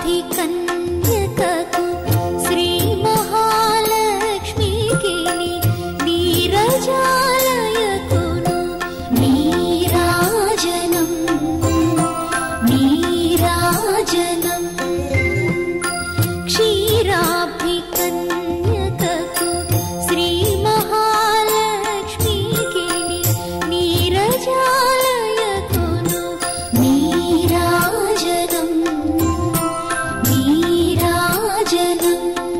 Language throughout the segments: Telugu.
క్షీరాభికన్యకకు శ్రీ మహాలక్ష్మికి నీరజాలయకును నీరాజనం నీరాజనం క్షీరాభికన్యకకు శ్రీ మహాలక్ష్మికి నీరజాలయకును నీరాజనం నీరాజనం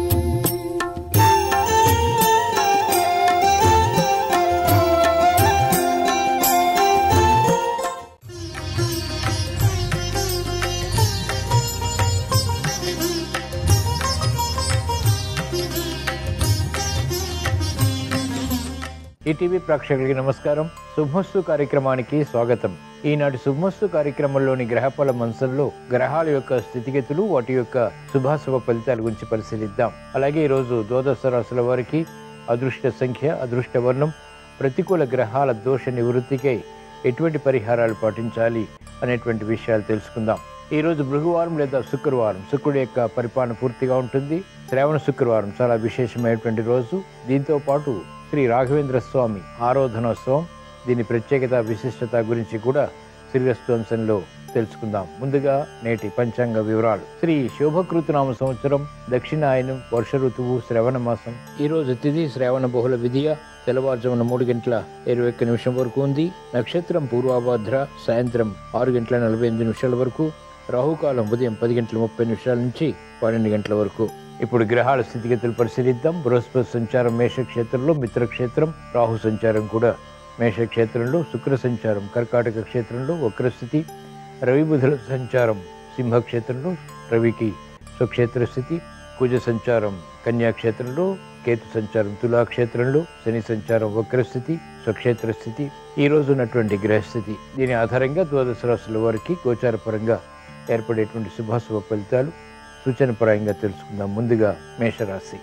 ఈటీవీ ప్రేక్షకులకి నమస్కారం శుభమస్తు కార్యక్రమానికి స్వాగతం ఈనాటి శుభమస్తు కార్యక్రమంలోని గ్రహఫల మంచంలో గ్రహాల యొక్క స్థితిగతులు వాటి యొక్క శుభాశుభ ఫలితాల గురించి పరిశీలిద్దాం అలాగే ఈరోజు ద్వాదశ రాశుల వారికి అదృష్ట సంఖ్య అదృష్ట వర్ణం ప్రతికూల గ్రహాల దోష నివృత్తికై ఎటువంటి పరిహారాలు పాటించాలి అనేటువంటి విషయాలు తెలుసుకుందాం ఈ రోజు బృహవారం లేదా శుక్రవారం శుక్రుడి యొక్క పరిపాలన పూర్తిగా ఉంటుంది శ్రావణ శుక్రవారం చాలా విశేషమైనటువంటి రోజు దీంతో పాటు శ్రీ రాఘవేంద్ర స్వామి ఆరాధనోత్సవం దీని ప్రత్యేకత విశిష్టత గురించి కూడా శ్రీరస్తు అంశంలో తెలుసుకుందాం ముందుగా నేటి పంచాంగ వివరాలు శ్రీ శోభకృతనామ సంవత్సరం దక్షిణాయనం వర్ష ఋతువు శ్రవణ మాసం ఈ రోజు తిథి శ్రావణ బహుళ విధియ తెల్లవారుజామున మూడు గంటల ఇరవై ఒక్క నిమిషం వరకు ఉంది నక్షత్రం పూర్వాభాద్ర సాయంత్రం ఆరు గంటల నలభై ఎనిమిది నిమిషాల వరకు రాహుకాలం ఉదయం పది గంటల ముప్పై నిమిషాల నుంచి పన్నెండు గంటల వరకు ఇప్పుడు గ్రహాల స్థితిగతులు పరిశీలిద్దాం బృహస్పతి సంచారం మేషక్షేత్రంలో మిత్రక్షేత్రం రాహు సంచారం కూడా మేషక్షేత్రంలో శుక్ర సంచారం కర్కాటక క్షేత్రంలో వక్రస్థితి రవి బుధుల సంచారం సింహక్షేత్రంలో రవికి స్వక్షేత్ర స్థితి కుజ సంచారం కన్యాక్షేత్రంలో కేతు సంచారం తులాక్షేత్రంలో శని సంచారం వక్రస్థితి స్వక్షేత్ర స్థితి ఈ రోజు ఉన్నటువంటి గ్రహస్థితి దీని ఆధారంగా ద్వాదశ రాశుల వారికి గోచారపరంగా ఏర్పడేటువంటి శుభాశుభ ఫలితాలు సూచనపరంగా తెలుసుకుందాం ముందుగా మేషరాశి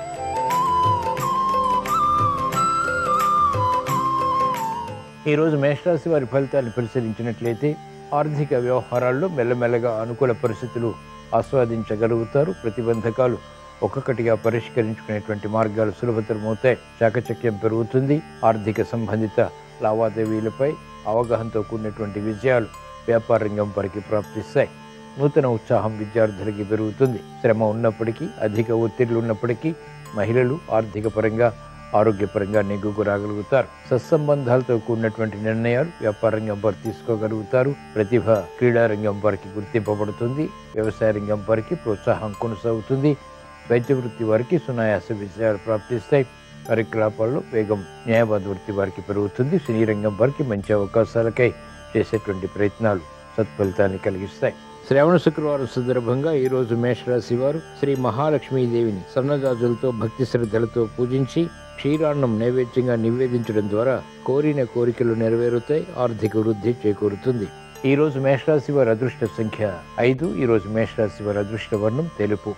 ఈరోజు మేషరాశి వారి ఫలితాలను పరిశీలించినట్లయితే ఆర్థిక వ్యవహారాల్లో మెల్లమెల్లగా అనుకూల పరిస్థితులు ఆస్వాదించగలుగుతారు ప్రతిబంధకాలు ఒక్కొక్కటిగా పరిష్కరించుకునేటువంటి మార్గాలు సులభతరమవుతాయి చాకచక్యం పెరుగుతుంది ఆర్థిక సంబంధిత లావాదేవీలపై అవగాహనతో కూడినటువంటి విజయాలు వ్యాపార రంగం వారికి ప్రాప్తిస్తాయి నూతన ఉత్సాహం విద్యార్థులకి పెరుగుతుంది శ్రమ ఉన్నప్పటికీ అధిక ఒత్తిళ్లు ఉన్నప్పటికీ మహిళలు ఆర్థిక పరంగా ఆరోగ్యపరంగా నెగ్గుకు రాగలుగుతారు సత్సంబంధాలతో కూడినటువంటి నిర్ణయాలు వ్యాపార రంగం వారు తీసుకోగలుగుతారు ప్రతిభ క్రీడా రంగం వారికి గుర్తింపబడుతుంది వ్యవసాయ రంగం వారికి ప్రోత్సాహం కొనసాగుతుంది వైద్య వృత్తి వారికి సునాయాస విజయాలు ప్రాప్తిస్తాయి కార్యకలాపాల్లో వేగం న్యాయవాద వృత్తి వారికి పెరుగుతుంది సినీ రంగం వారికి మంచి అవకాశాలకై చేసేటువంటి ప్రయత్నాలు సత్ఫలితాన్ని కలిగిస్తాయి శ్రావణ శుక్రవారం సందర్భంగా ఈ రోజు మేషరాశి వారు శ్రీ మహాలక్ష్మీదేవిని సన్నజాజులతో భక్తి శ్రద్ధలతో పూజించి క్షీరాన్నం నైవేద్యంగా నివేదించడం ద్వారా కోరిన కోరికలు నెరవేరుతాయి ఆర్థిక వృద్ధి చేకూరుతుంది ఈ రోజు మేషరాశి వారి అదృష్ట సంఖ్య ఐదు ఈ రోజు మేషరాశి వారి అదృష్ట వర్ణం తెలుపు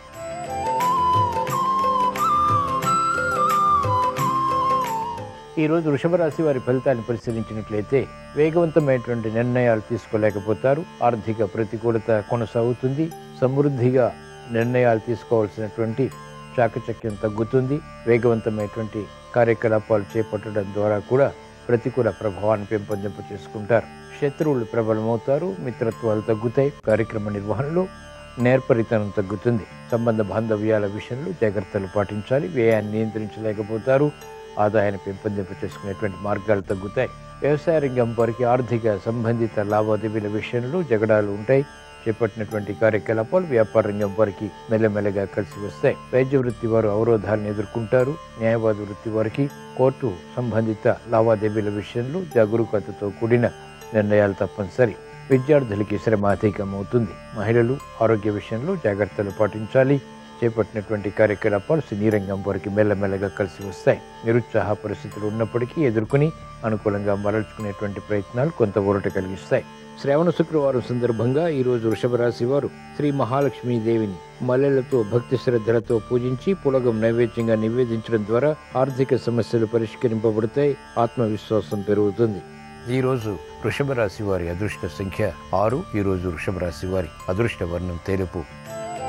ఈ రోజు వృషభ రాశి వారి ఫలితాన్ని పరిశీలించినట్లయితే వేగవంతమైనటువంటి నిర్ణయాలు తీసుకోలేకపోతారు ఆర్థిక ప్రతికూలత కొనసాగుతుంది సమృద్ధిగా నిర్ణయాలు తీసుకోవాల్సినటువంటి చాకచక్యం తగ్గుతుంది వేగవంతమైనటువంటి కార్యకలాపాలు చేపట్టడం ద్వారా కూడా ప్రతికూల ప్రభావాన్ని పెంపొందింప చేసుకుంటారు శత్రువులు ప్రబలమవుతారు మిత్రత్వాలు తగ్గుతాయి కార్యక్రమ నిర్వహణలో నేర్పరితనం తగ్గుతుంది సంబంధ బాంధవ్యాల విషయంలో జాగ్రత్తలు పాటించాలి వ్యయాన్ని నియంత్రించలేకపోతారు ఆదాయాన్ని పెంపొందింప చేసుకునేటువంటి మార్గాలు తగ్గుతాయి వ్యవసాయ రంగం వారికి ఆర్థిక సంబంధిత లావాదేవీల విషయంలో జగడాలు ఉంటాయి చేపట్టినటువంటి కార్యకలాపాలు వ్యాపార రంగం వారికి మెల్లమెల్లగా కలిసి వస్తాయి వైద్య వృత్తి వారు అవరోధాలను ఎదుర్కొంటారు న్యాయవాద వృత్తి వారికి కోర్టు సంబంధిత లావాదేవీల విషయంలో జాగరూకతతో కూడిన నిర్ణయాలు తప్పనిసరి విద్యార్థులకి శ్రమ అధికమవుతుంది మహిళలు ఆరోగ్య విషయంలో జాగ్రత్తలు పాటించాలి చేపట్టినటువంటి కార్యకలాపాలు సినీ రంగం వారికి మెల్లమెల్లగా కలిసి వస్తాయి నిరుత్సాహ పరిస్థితులు ఉన్నప్పటికీ ఎదుర్కొని అనుకూలంగా మరల్చుకునేటువంటి ప్రయత్నాలు కొంత ఊరట కలిగిస్తాయి శ్రావణ శుక్రవారం సందర్భంగా ఈ రోజు వృషభ రాశి వారు శ్రీ మహాలక్ష్మీ దేవిని మల్లెలతో భక్తి శ్రద్ధలతో పూజించి పులగం నైవేద్యంగా నివేదించడం ద్వారా ఆర్థిక సమస్యలు పరిష్కరింపబడతాయి ఆత్మవిశ్వాసం పెరుగుతుంది ఈ రోజు వృషభ రాశి వారి అదృష్ట సంఖ్య ఆరు ఈ రోజు వృషభ రాశి వారి అదృష్ట వర్ణం తెలుపు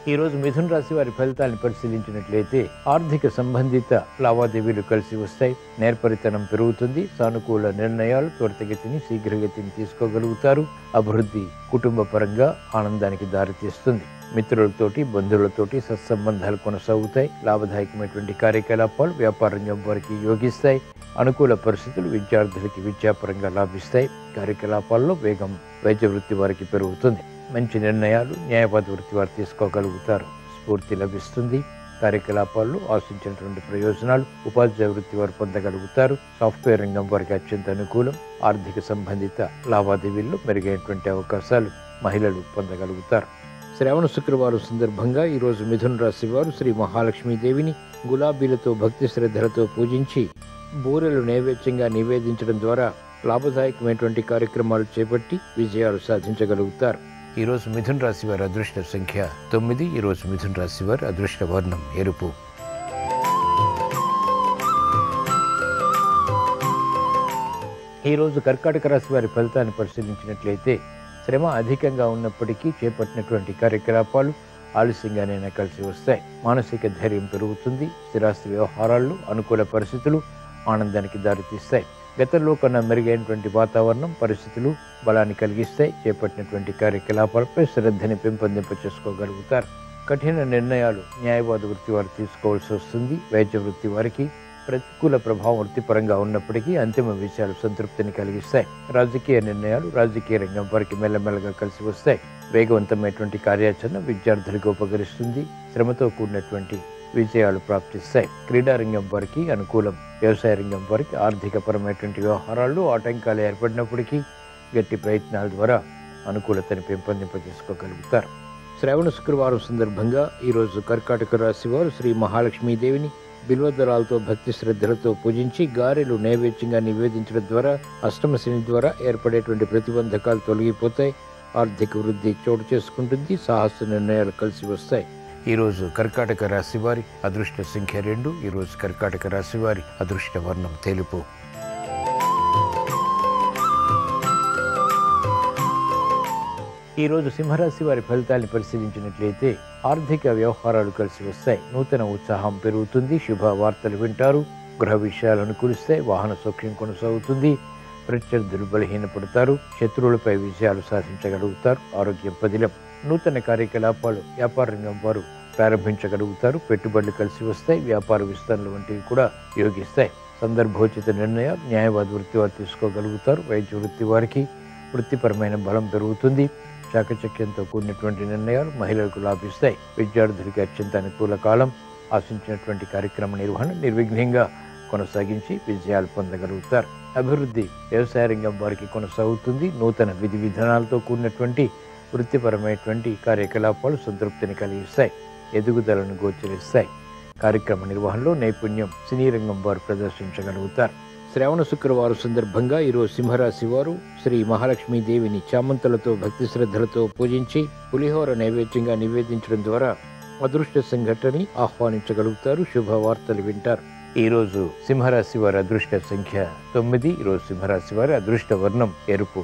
ఈ రోజు మిథున రాశి వారి ఫలితాలను పరిశీలించినట్లయితే ఆర్థిక సంబంధిత లావాదేవీలు కలిసి వస్తాయి నేర్పరితనం పెరుగుతుంది సానుకూల నిర్ణయాలు త్వరితగతిని శీఘ్రగతిని తీసుకోగలుగుతారు అభివృద్ధి కుటుంబ పరంగా ఆనందానికి దారితీస్తుంది మిత్రులతోటి బంధువులతోటి సత్సంబంధాలు కొనసాగుతాయి లాభదాయకమైనటువంటి కార్యకలాపాలు వ్యాపార రంగం వారికి యోగిస్తాయి అనుకూల పరిస్థితులు విద్యార్థులకి విద్యాపరంగా లాభిస్తాయి కార్యకలాపాల్లో వేగం వైద్య వృత్తి వారికి పెరుగుతుంది మంచి నిర్ణయాలు న్యాయవాద వృత్తి వారు తీసుకోగలుగుతారు స్ఫూర్తి లభిస్తుంది కార్యకలాపాల్లో ఆశించినటువంటి ప్రయోజనాలు ఉపాధ్యాయ వృత్తి వారు పొందగలుగుతారు సాఫ్ట్వేర్ రంగం వారికి అత్యంత అనుకూలం ఆర్థిక సంబంధిత లావాదేవీల్లో మెరుగైనటువంటి అవకాశాలు మహిళలు పొందగలుగుతారు శ్రావణ శుక్రవారం సందర్భంగా ఈరోజు మిథున రాశి వారు శ్రీ మహాలక్ష్మీదేవిని గులాబీలతో భక్తి శ్రద్ధలతో పూజించి బూరెలు నైవేద్యంగా నివేదించడం ద్వారా లాభదాయకమైనటువంటి కార్యక్రమాలు చేపట్టి విజయాలు సాధించగలుగుతారు ఈరోజు మిథున రాశి వారి అదృష్ట సంఖ్య తొమ్మిది ఈరోజు మిథున రాశి వారి అదృష్ట వర్ణం ఎరుపు ఈరోజు కర్కాటక రాశి వారి ఫలితాన్ని పరిశీలించినట్లయితే శ్రమ అధికంగా ఉన్నప్పటికీ చేపట్టినటువంటి కార్యకలాపాలు ఆలస్యంగానైనా కలిసి వస్తాయి మానసిక ధైర్యం పెరుగుతుంది స్థిరాస్తి వ్యవహారాల్లో అనుకూల పరిస్థితులు ఆనందానికి దారితీస్తాయి గతంలో కన్నా మెరుగైనటువంటి వాతావరణం పరిస్థితులు బలాన్ని కలిగిస్తాయి చేపట్టినటువంటి కార్యకలాపాలపై శ్రద్ధని పెంపొందింప చేసుకోగలుగుతారు కఠిన నిర్ణయాలు న్యాయవాద వృత్తి వారు తీసుకోవాల్సి వస్తుంది వైద్య వృత్తి వారికి ప్రతికూల ప్రభావం వృత్తిపరంగా ఉన్నప్పటికీ అంతిమ విషయాలు సంతృప్తిని కలిగిస్తాయి రాజకీయ నిర్ణయాలు రాజకీయ రంగం వారికి మెల్లమెల్లగా కలిసి వస్తాయి వేగవంతమైనటువంటి కార్యాచరణ విద్యార్థులకు ఉపకరిస్తుంది శ్రమతో కూడినటువంటి విజయాలు ప్రాప్తిస్తాయి క్రీడా రంగం వారికి అనుకూలం వ్యవసాయ రంగం వారికి ఆర్థికపరమైనటువంటి వ్యవహారాల్లో ఆటంకాలు ఏర్పడినప్పటికీ గట్టి ప్రయత్నాల ద్వారా అనుకూలతను పెంపొందింప చేసుకోగలుగుతారు శ్రావణ శుక్రవారం సందర్భంగా ఈరోజు కర్కాటక రాశి వారు శ్రీ మహాలక్ష్మీదేవిని బిల్వదళాలతో భక్తి శ్రద్ధలతో పూజించి గారెలు నైవేద్యంగా నివేదించడం ద్వారా అష్టమ శని ద్వారా ఏర్పడేటువంటి ప్రతిబంధకాలు తొలగిపోతాయి ఆర్థిక వృద్ధి చోటు చేసుకుంటుంది సాహస నిర్ణయాలు కలిసి వస్తాయి ఈరోజు కర్కాటక రాశి వారి అదృష్ట సంఖ్య రెండు ఈరోజు కర్కాటక రాశి వారి అదృష్ట వర్ణం తెలుపు ఈరోజు సింహరాశి వారి ఫలితాన్ని పరిశీలించినట్లయితే ఆర్థిక వ్యవహారాలు కలిసి వస్తాయి నూతన ఉత్సాహం పెరుగుతుంది శుభ వార్తలు వింటారు గృహ విషయాలు అనుకూలిస్తాయి వాహన సౌఖ్యం కొనసాగుతుంది ప్రత్యర్థులు బలహీనపడతారు శత్రువులపై విజయాలు సాధించగలుగుతారు ఆరోగ్యం పదిలం నూతన కార్యకలాపాలు వ్యాపార రంగం వారు ప్రారంభించగలుగుతారు పెట్టుబడులు కలిసి వస్తాయి వ్యాపార విస్తరణలు వంటివి కూడా యోగిస్తాయి సందర్భోచిత నిర్ణయాలు న్యాయవాద వృత్తి వారు తీసుకోగలుగుతారు వైద్య వృత్తి వారికి వృత్తిపరమైన బలం పెరుగుతుంది చాకచక్యంతో కూడినటువంటి నిర్ణయాలు మహిళలకు లాభిస్తాయి విద్యార్థులకి అత్యంత అనుకూల కాలం ఆశించినటువంటి కార్యక్రమ నిర్వహణ నిర్విఘ్నంగా కొనసాగించి విజయాలు పొందగలుగుతారు అభివృద్ధి వ్యవసాయ రంగం వారికి కొనసాగుతుంది నూతన విధి విధానాలతో కూడినటువంటి వృత్తిపరమైనటువంటి కార్యకలాపాలు సంతృప్తిని కలిగిస్తాయి ఎదుగుదలను గోచరిస్తాయి కార్యక్రమ నిర్వహణలో నైపుణ్యం సినీ రంగం వారు ప్రదర్శించగలుగుతారు శ్రావణ శుక్రవారం సందర్భంగా ఈరోజు సింహరాశి వారు శ్రీ మహాలక్ష్మీదేవిని చామంతులతో భక్తి శ్రద్ధలతో పూజించి పులిహోర నైవేద్యంగా నివేదించడం ద్వారా అదృష్ట సంఘటనని ఆహ్వానించగలుగుతారు శుభవార్తలు వింటారు ఈరోజు సింహరాశి వారి అదృష్ట సంఖ్య తొమ్మిది ఈరోజు సింహరాశి వారి అదృష్ట వర్ణం ఎరుపు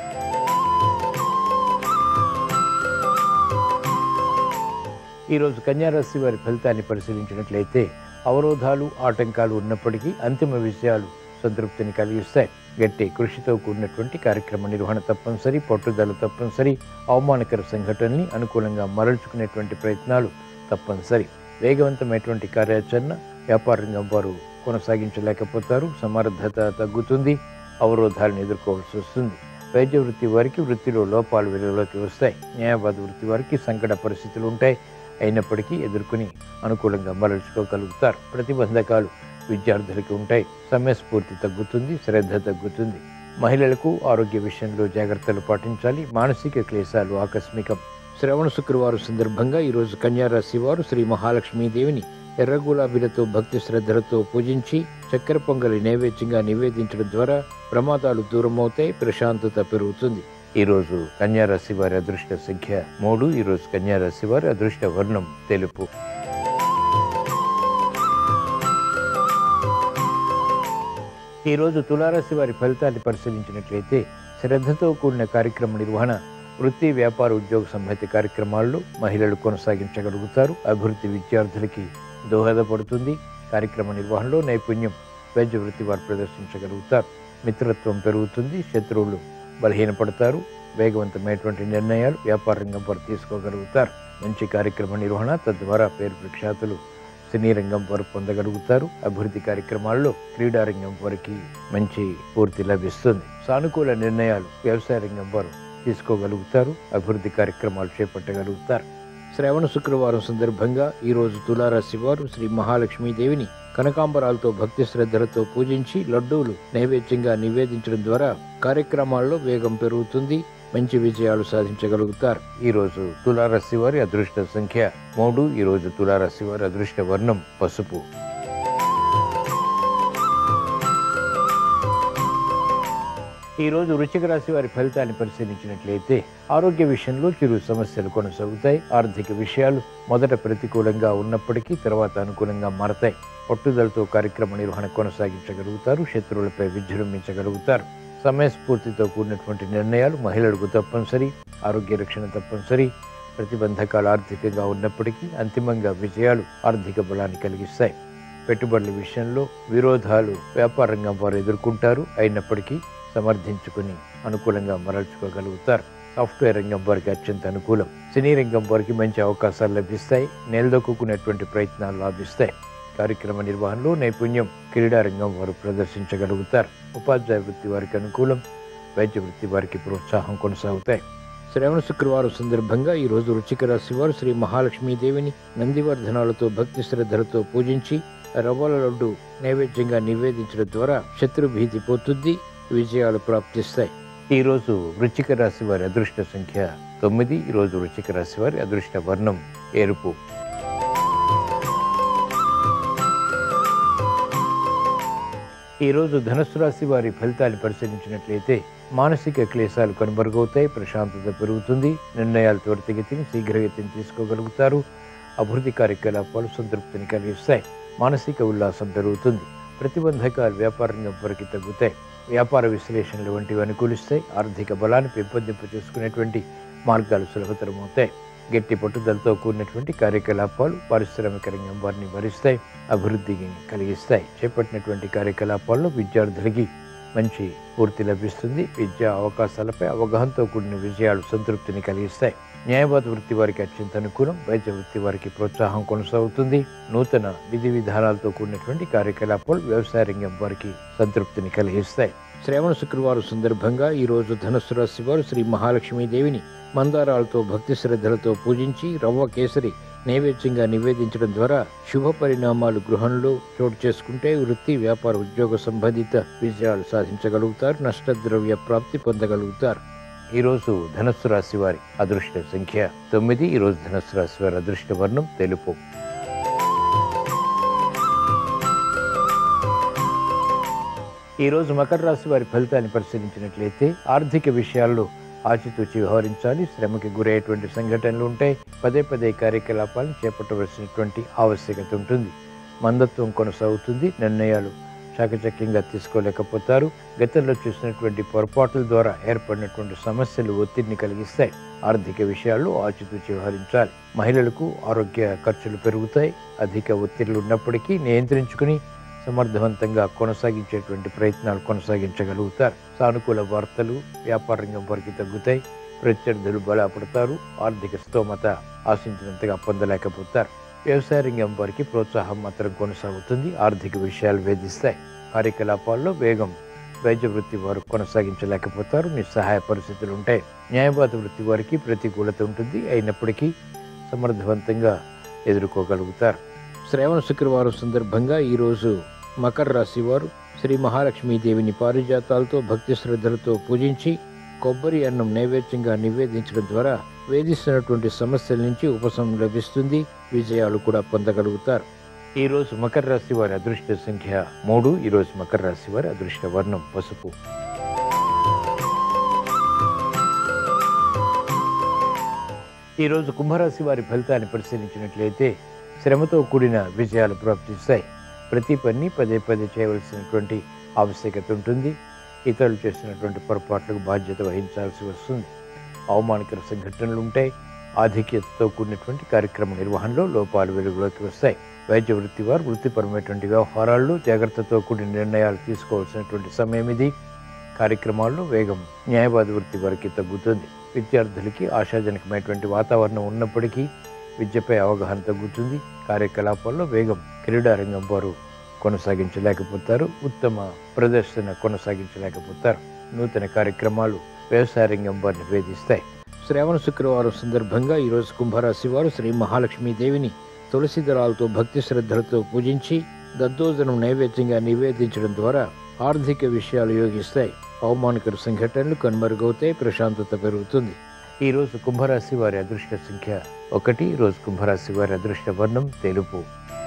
ఈరోజు కన్యారాశి వారి ఫలితాన్ని పరిశీలించినట్లయితే అవరోధాలు ఆటంకాలు ఉన్నప్పటికీ అంతిమ విషయాలు సంతృప్తిని కలిగిస్తాయి గట్టి కృషితో కూడినటువంటి కార్యక్రమ నిర్వహణ తప్పనిసరి పట్టుదల తప్పనిసరి అవమానకర సంఘటనల్ని అనుకూలంగా మరల్చుకునేటువంటి ప్రయత్నాలు తప్పనిసరి వేగవంతమైనటువంటి కార్యాచరణ వ్యాపార రంగం వారు కొనసాగించలేకపోతారు సమర్థత తగ్గుతుంది అవరోధాలను ఎదుర్కోవాల్సి వస్తుంది వైద్య వృత్తి వారికి వృత్తిలో లోపాలు వెలుగులోకి వస్తాయి న్యాయవాద వృత్తి వారికి సంకట పరిస్థితులు ఉంటాయి అయినప్పటికీ ఎదుర్కొని అనుకూలంగా మరల్చుకోగలుగుతారు ప్రతిబంధకాలు విద్యార్థులకి ఉంటాయి సమయస్ఫూర్తి తగ్గుతుంది శ్రద్ధ తగ్గుతుంది మహిళలకు ఆరోగ్య విషయంలో జాగ్రత్తలు పాటించాలి మానసిక క్లేశాలు ఆకస్మికం శ్రవణ శుక్రవారం సందర్భంగా ఈరోజు కన్యారాశి వారు శ్రీ మహాలక్ష్మీదేవిని ఎర్ర గులాబీలతో భక్తి శ్రద్ధలతో పూజించి చక్కెర పొంగలి నైవేద్యంగా నివేదించడం ద్వారా ప్రమాదాలు దూరమవుతాయి ప్రశాంతత పెరుగుతుంది ఈరోజు కన్యారాశి వారి అదృష్ట సంఖ్య మూడు ఈరోజు కన్యారాశి వారి అదృష్ట వర్ణం తెలుపు ఈరోజు తులారాశి వారి ఫలితాన్ని పరిశీలించినట్లయితే శ్రద్ధతో కూడిన కార్యక్రమ నిర్వహణ వృత్తి వ్యాపార ఉద్యోగ సంహిత కార్యక్రమాల్లో మహిళలు కొనసాగించగలుగుతారు అభివృద్ధి విద్యార్థులకి దోహదపడుతుంది కార్యక్రమ నిర్వహణలో నైపుణ్యం వైద్య వృత్తి వారు ప్రదర్శించగలుగుతారు మిత్రత్వం పెరుగుతుంది శత్రువులు బలహీనపడతారు వేగవంతమైనటువంటి నిర్ణయాలు వ్యాపార రంగం వారు తీసుకోగలుగుతారు మంచి కార్యక్రమ నిర్వహణ తద్వారా పేరు ప్రఖ్యాతులు సినీ రంగం వారు పొందగలుగుతారు అభివృద్ధి కార్యక్రమాల్లో క్రీడా రంగం వారికి మంచి పూర్తి లభిస్తుంది సానుకూల నిర్ణయాలు వ్యవసాయ రంగం వారు తీసుకోగలుగుతారు అభివృద్ధి కార్యక్రమాలు చేపట్టగలుగుతారు శ్రావణ శుక్రవారం సందర్భంగా ఈ రోజు తులారాశి వారు శ్రీ మహాలక్ష్మీదేవిని కనకాంబరాలతో భక్తి శ్రద్ధలతో పూజించి లడ్డూలు నైవేద్యంగా నివేదించడం ద్వారా కార్యక్రమాల్లో వేగం పెరుగుతుంది మంచి విజయాలు సాధించగలుగుతారు ఈ రోజు తులారాశి వారి అదృష్ట సంఖ్య మూడు ఈ రోజు తులారాశి వారి అదృష్ట వర్ణం పసుపు ఈ రోజు వృశ్చిక రాశి వారి ఫలితాన్ని పరిశీలించినట్లయితే ఆరోగ్య విషయంలో చిరు సమస్యలు కొనసాగుతాయి ఆర్థిక విషయాలు మొదట ప్రతికూలంగా ఉన్నప్పటికీ తర్వాత అనుకూలంగా మారతాయి పట్టుదలతో కార్యక్రమ నిర్వహణ కొనసాగించగలుగుతారు శత్రువులపై విజృంభించగలుగుతారు సమయస్ఫూర్తితో కూడినటువంటి నిర్ణయాలు మహిళలకు తప్పనిసరి ఆరోగ్య రక్షణ తప్పనిసరి ప్రతిబంధకాలు ఆర్థికంగా ఉన్నప్పటికీ అంతిమంగా విజయాలు ఆర్థిక బలాన్ని కలిగిస్తాయి పెట్టుబడుల విషయంలో విరోధాలు వ్యాపార రంగం వారు ఎదుర్కొంటారు అయినప్పటికీ సమర్థించుకుని అనుకూలంగా మరల్చుకోగలుగుతారు సాఫ్ట్వేర్ రంగం వారికి అత్యంత అనుకూలం సినీ రంగం వారికి మంచి అవకాశాలు లభిస్తాయి నెలదొక్కునేటువంటి ప్రయత్నాలు లాభిస్తాయి కార్యక్రమ నిర్వహణలో నైపుణ్యం క్రీడా రంగం వారు ప్రదర్శించగలుగుతారు ఉపాధ్యాయ వృత్తి వారికి అనుకూలం వైద్య వృత్తి వారికి ప్రోత్సాహం కొనసాగుతాయి శ్రవణ శుక్రవారం సందర్భంగా ఈ రోజు రుచిక రాశి వారు శ్రీ మహాలక్ష్మీదేవిని నందివర్ధనాలతో భక్తి శ్రద్ధలతో పూజించి రవ్వల లడ్డు నైవేద్యంగా నివేదించడం ద్వారా శత్రు భీతి పోతుంది విజయాలు ప్రాప్తిస్తాయి ఈ రోజు వృచ్చిక రాశి వారి అదృష్ట సంఖ్య తొమ్మిది ఈ రోజు వృచ్చిక రాశి వారి అదృష్ట వర్ణం ఎరుపు ఈ రోజు ధనుసు రాశి వారి ఫలితాన్ని పరిశీలించినట్లయితే మానసిక క్లేశాలు కనుమరుగవుతాయి ప్రశాంతత పెరుగుతుంది నిర్ణయాలు త్వరితగతిని శీఘ్రగతిని తీసుకోగలుగుతారు అభివృద్ధి కార్యకలాపాలు సంతృప్తిని కలిగిస్తాయి మానసిక ఉల్లాసం పెరుగుతుంది ప్రతిబంధకాలు వ్యాపార రంగం వరకు తగ్గుతాయి వ్యాపార విశ్లేషణలు వంటివి అనుకూలిస్తాయి ఆర్థిక బలాన్ని పెంపొందింప చేసుకునేటువంటి మార్గాలు సులభతరమవుతాయి గట్టి పట్టుదలతో కూడినటువంటి కార్యకలాపాలు పారిశ్రామిక రంగం వారిని భరిస్తాయి అభివృద్ధిని కలిగిస్తాయి చేపట్టినటువంటి కార్యకలాపాల్లో విద్యార్థులకి మంచి పూర్తి లభిస్తుంది విద్యా అవకాశాలపై అవగాహనతో కూడిన విజయాలు సంతృప్తిని కలిగిస్తాయి న్యాయవాద వృత్తి వారికి అత్యంత అనుకూలం వైద్య వృత్తి వారికి ప్రోత్సాహం కొనసాగుతుంది నూతన విధి విధానాలతో కూడినటువంటి కార్యకలాపాలు వ్యవసాయ రంగం వారికి సంతృప్తిని కలిగిస్తాయి శ్రావణ శుక్రవారం సందర్భంగా ఈ రోజు ధనుసు రాశి వారు శ్రీ మహాలక్ష్మీదేవిని మందారాలతో భక్తి శ్రద్ధలతో పూజించి రవ్వ కేసరి నైవేద్యంగా నివేదించడం ద్వారా శుభ పరిణామాలు గృహంలో చోటు చేసుకుంటే వృత్తి వ్యాపార ఉద్యోగ సంబంధిత విజయాలు సాధించగలుగుతారు నష్టద్రవ్య ప్రాప్తి పొందగలుగుతారు ఈ రోజు ధనస్సు రాశి వారి అదృష్ట సంఖ్య తొమ్మిది ఈ రోజు ధనస్సు రాశి వారి అదృష్ట వర్ణం తెలుపు ఈ రోజు మకర రాశి వారి ఫలితాన్ని పరిశీలించినట్లయితే ఆర్థిక విషయాల్లో ఆచితూచి వ్యవహరించాలి శ్రమకి గురయ్యేటువంటి సంఘటనలు ఉంటాయి పదే పదే కార్యకలాపాలను చేపట్టవలసినటువంటి ఆవశ్యకత ఉంటుంది మందత్వం కొనసాగుతుంది నిర్ణయాలు చాకచక్యంగా తీసుకోలేకపోతారు గతంలో చేసినటువంటి పొరపాట్ల ద్వారా ఏర్పడినటువంటి సమస్యలు ఒత్తిడిని కలిగిస్తాయి ఆర్థిక విషయాల్లో ఆచితూచి వ్యవహరించాలి మహిళలకు ఆరోగ్య ఖర్చులు పెరుగుతాయి అధిక ఒత్తిళ్లు ఉన్నప్పటికీ నియంత్రించుకుని సమర్థవంతంగా కొనసాగించేటువంటి ప్రయత్నాలు కొనసాగించగలుగుతారు సానుకూల వార్తలు వ్యాపార రంగం వారికి తగ్గుతాయి ప్రత్యర్థులు బలపడతారు ఆర్థిక స్తోమత ఆశించినంతగా పొందలేకపోతారు వ్యవసాయ రంగం వారికి ప్రోత్సాహం మాత్రం కొనసాగుతుంది ఆర్థిక విషయాలు వేధిస్తాయి కార్యకలాపాల్లో వేగం వైద్య వృత్తి వారు కొనసాగించలేకపోతారు నిస్సహాయ పరిస్థితులు ఉంటాయి న్యాయవాద వృత్తి వారికి ప్రతికూలత ఉంటుంది అయినప్పటికీ సమర్థవంతంగా ఎదుర్కోగలుగుతారు శ్రావణ శుక్రవారం సందర్భంగా ఈరోజు మకర రాశి వారు శ్రీ మహాలక్ష్మీదేవిని పారిజాతాలతో భక్తి శ్రద్ధలతో పూజించి కొబ్బరి అన్నం నైవేద్యంగా నివేదించడం ద్వారా వేధిస్తున్నటువంటి సమస్యల నుంచి ఉపశమనం లభిస్తుంది విజయాలు కూడా పొందగలుగుతారు ఈ రోజు మకర రాశి వారి అదృష్ట సంఖ్య మూడు ఈ రోజు మకర రాశి వారి అదృష్ట వర్ణం పసుపు ఈ రోజు కుంభరాశి వారి ఫలితాన్ని పరిశీలించినట్లయితే శ్రమతో కూడిన విజయాలు ప్రాప్తిస్తాయి ప్రతి పని పదే పదే చేయవలసినటువంటి ఆవశ్యకత ఉంటుంది ఇతరులు చేసినటువంటి పొరపాట్లకు బాధ్యత వహించాల్సి వస్తుంది అవమానకర సంఘటనలు ఉంటాయి ఆధిక్యతతో కూడినటువంటి కార్యక్రమ నిర్వహణలో లోపాలు వెలుగులోకి వస్తాయి వైద్య వృత్తి వారు వృత్తిపరమైనటువంటి వ్యవహారాల్లో జాగ్రత్తతో కూడిన నిర్ణయాలు తీసుకోవాల్సినటువంటి సమయం ఇది కార్యక్రమాల్లో వేగం న్యాయవాద వృత్తి వారికి తగ్గుతుంది విద్యార్థులకి ఆశాజనకమైనటువంటి వాతావరణం ఉన్నప్పటికీ విద్యపై అవగాహన తగ్గుతుంది కార్యకలాపాల్లో వేగం క్రీడారంగం వారు కొనసాగించలేకపోతారు ఉత్తమ ప్రదర్శన కొనసాగించలేకపోతారు నూతన కార్యక్రమాలు వ్యవసాయ రంగం వారిని వేధిస్తాయి శ్రావణ శుక్రవారం సందర్భంగా ఈరోజు కుంభరాశి వారు శ్రీ మహాలక్ష్మీదేవిని తులసి దళాలతో భక్తి శ్రద్ధలతో పూజించి దద్దోజనం నైవేద్యంగా నివేదించడం ద్వారా ఆర్థిక విషయాలు యోగిస్తాయి అవమానకర సంఘటనలు కనుమరుగవుతాయి ప్రశాంతత పెరుగుతుంది ఈ రోజు కుంభరాశి వారి అదృష్ట సంఖ్య ఒకటి ఈ రోజు కుంభరాశి వారి అదృష్ట వర్ణం తెలుపు